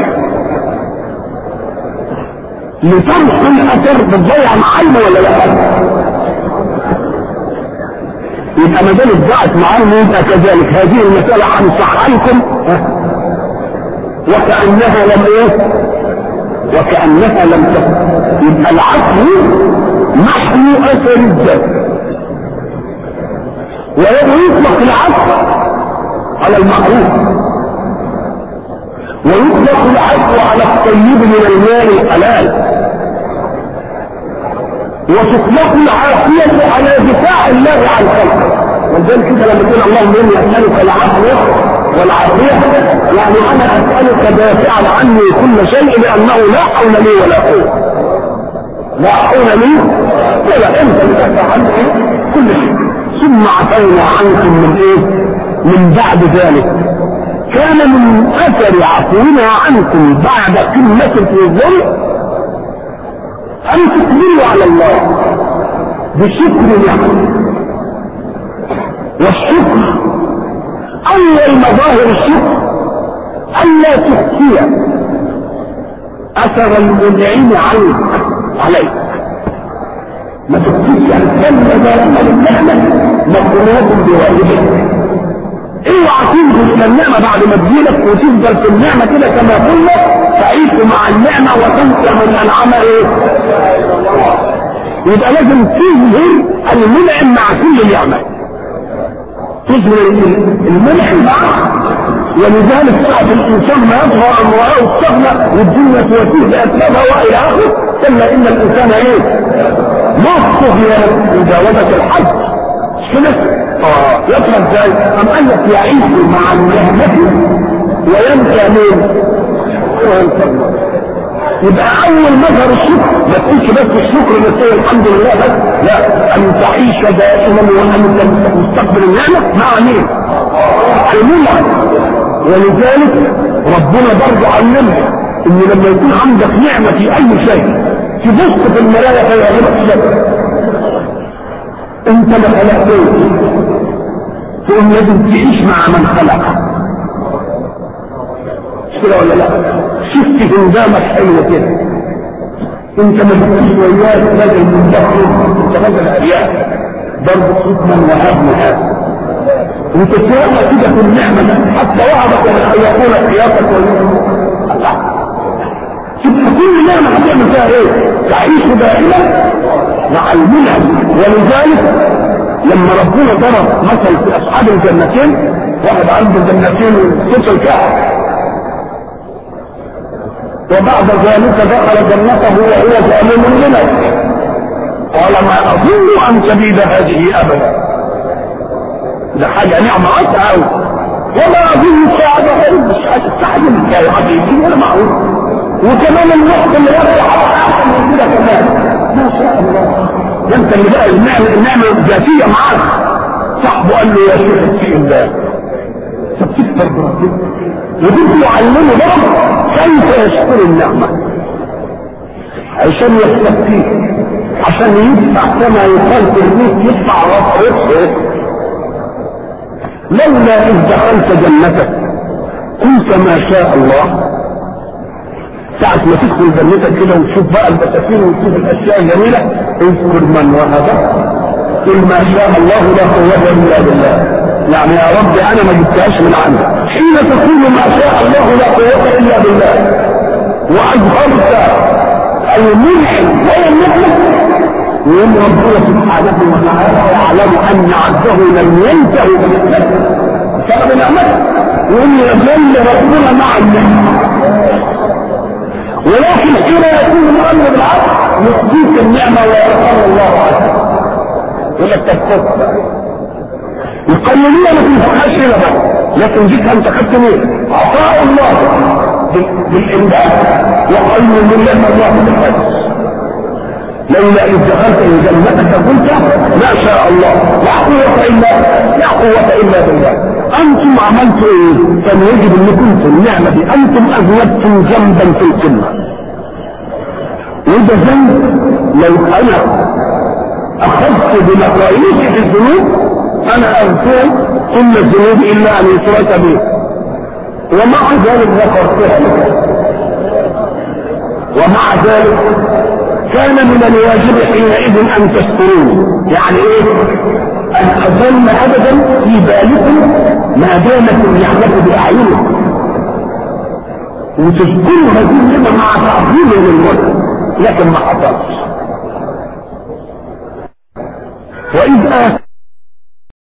لتمحو الاثر بتضيع معلم ولا لا؟ يبقى ما دام اتبعت معلم يبقى كذلك هذه المسألة هنشرحها لكم وكأنها لم ايه وكأنها لم تكن يبقى العفو محو اثر الذنب ويطلق العفو على المعروف ويطلق العفو على الطيب من المال الحلال وتطلق العافية على دفاع الله عن خلقه ولذلك كده لما تقول اللهم اني اسالك العفو والعافية يعني انا اسألك دافعا عني كل شيء لانه لا حول لي ولا قوة لا حول لي ولا انت تدافع عني كل شيء ثم عفونا عنكم من ايه من بعد ذلك كان من اثر عفونا عنكم بعد قمة في الظلم ان تقبلوا على الله بشكر نعمه والشكر اول مظاهر الشكر الا تخفي اثر المنعم عنك عليك ما تخفيش يعني كم ذلك للنعمه مقرونات بواجبك اوعى تنزل النعمه بعد ما تجيلك وتفضل في النعمه كده كما قلنا تعيش مع النعمه وتنسى من انعم ايه يبقى لازم تظهر المنعم مع كل نعمه تظهر المنعم معه ولذلك ساعة الإنسان ما يظهر أن رآه استغنى والدنيا تواتيه لأسبابها وإلى آخره إلا إن الإنسان إيه؟ ما استغنى مجاوزة الحد كده اه يطلع ازاي؟ أم قال لك يعيش مع النعمة وينسى مين؟ يبقى اول مظهر الشكر ما تقولش بس الشكر بس الحمد لله بس لا ان تعيش دائما وانت مستقبل النعمه مع مين؟ المنعم ولذلك ربنا برضه علمنا ان لما يكون عندك نعمه في اي شيء تبص في المرايه فيعجبك شكل انت ما خلقتوش تقوم لازم تعيش مع من خلقك كده ولا لا شفت هندامك حلوه كده انت ما بتجيش وياك راجل مدخل انت راجل ارياح برضه حكما وهبنا هذا وتتوقع كده في النعمه حتى وعدك ان يكون خياطك الله تبقى كل نعمه هتعمل فيها ايه؟ تعيش دائما مع المنعم ولذلك لما ربنا ضرب مثل في اصحاب الجنتين واحد عنده جنتين وست الكهف وبعد ذلك دخل جنته وهو ظالم لنفسه قال ما اظن ان تبيد هذه ابدا ده حاجه نعمه واسعه قوي وما اظن الساعه خير مش هتستعجل يا حبيبي ولا معروف وكمان الوقت اللي يرجع احسن من كده كمان ما شاء الله ده انت اللي بقى النعمه النعمه الذاتيه معاك صاحبه قال له يا شيخ اتقي الله طب تكبر بربنا ودول يعلموا بقى كيف يشكر النعمة عشان يستفتيه عشان يدفع كما يقال في البيت يدفع رفعه لولا إذ دخلت جنتك قلت ما شاء الله ساعة ما تدخل جنتك كده وتشوف بقى البساتين وتشوف الأشياء الجميلة اذكر من وهب قل ما شاء الله لا قوة إلا بالله يعني يا رب أنا ما جبتهاش من عندي حين تقول ما شاء الله لا قوة إلا بالله وأظهرت المنعم ولا النعمة ويوم ربنا سبحانه وتعالى يعلم أن عبده لم ينتهي بالإسلام بسبب نعمته وإن يظل ربنا مع النعمة ولكن حين يكون الامر بالعكس يخزيك النعمه ويرحم الله عنك يقول لك تذكر يقللون ما تنفعهاش هنا بقى لكن جيت انت خدت مين؟ عطاء الله بالامداد وخير من الله بالحدث لولا اذ دخلت من جنتك قلت ما شاء الله لا قوه الا لا قوه الا بالله انتم عملتوا ايه كان يجب انكم في النعمه دي انتم اذنبتم ذنبا في القمه وده ذنب لو انا اخذت بمقاييس في الذنوب انا اغفر كل الذنوب الا ان يشرك به ومع ذلك غفرتها لك ومع ذلك كان من الواجب حينئذ ان تشكروني يعني ايه ان اظل ابدا في بالكم ما دامت النعمه باعينكم وتذكروا هذه النعمه مع تعظيم للملك لكن ما حصلش واذ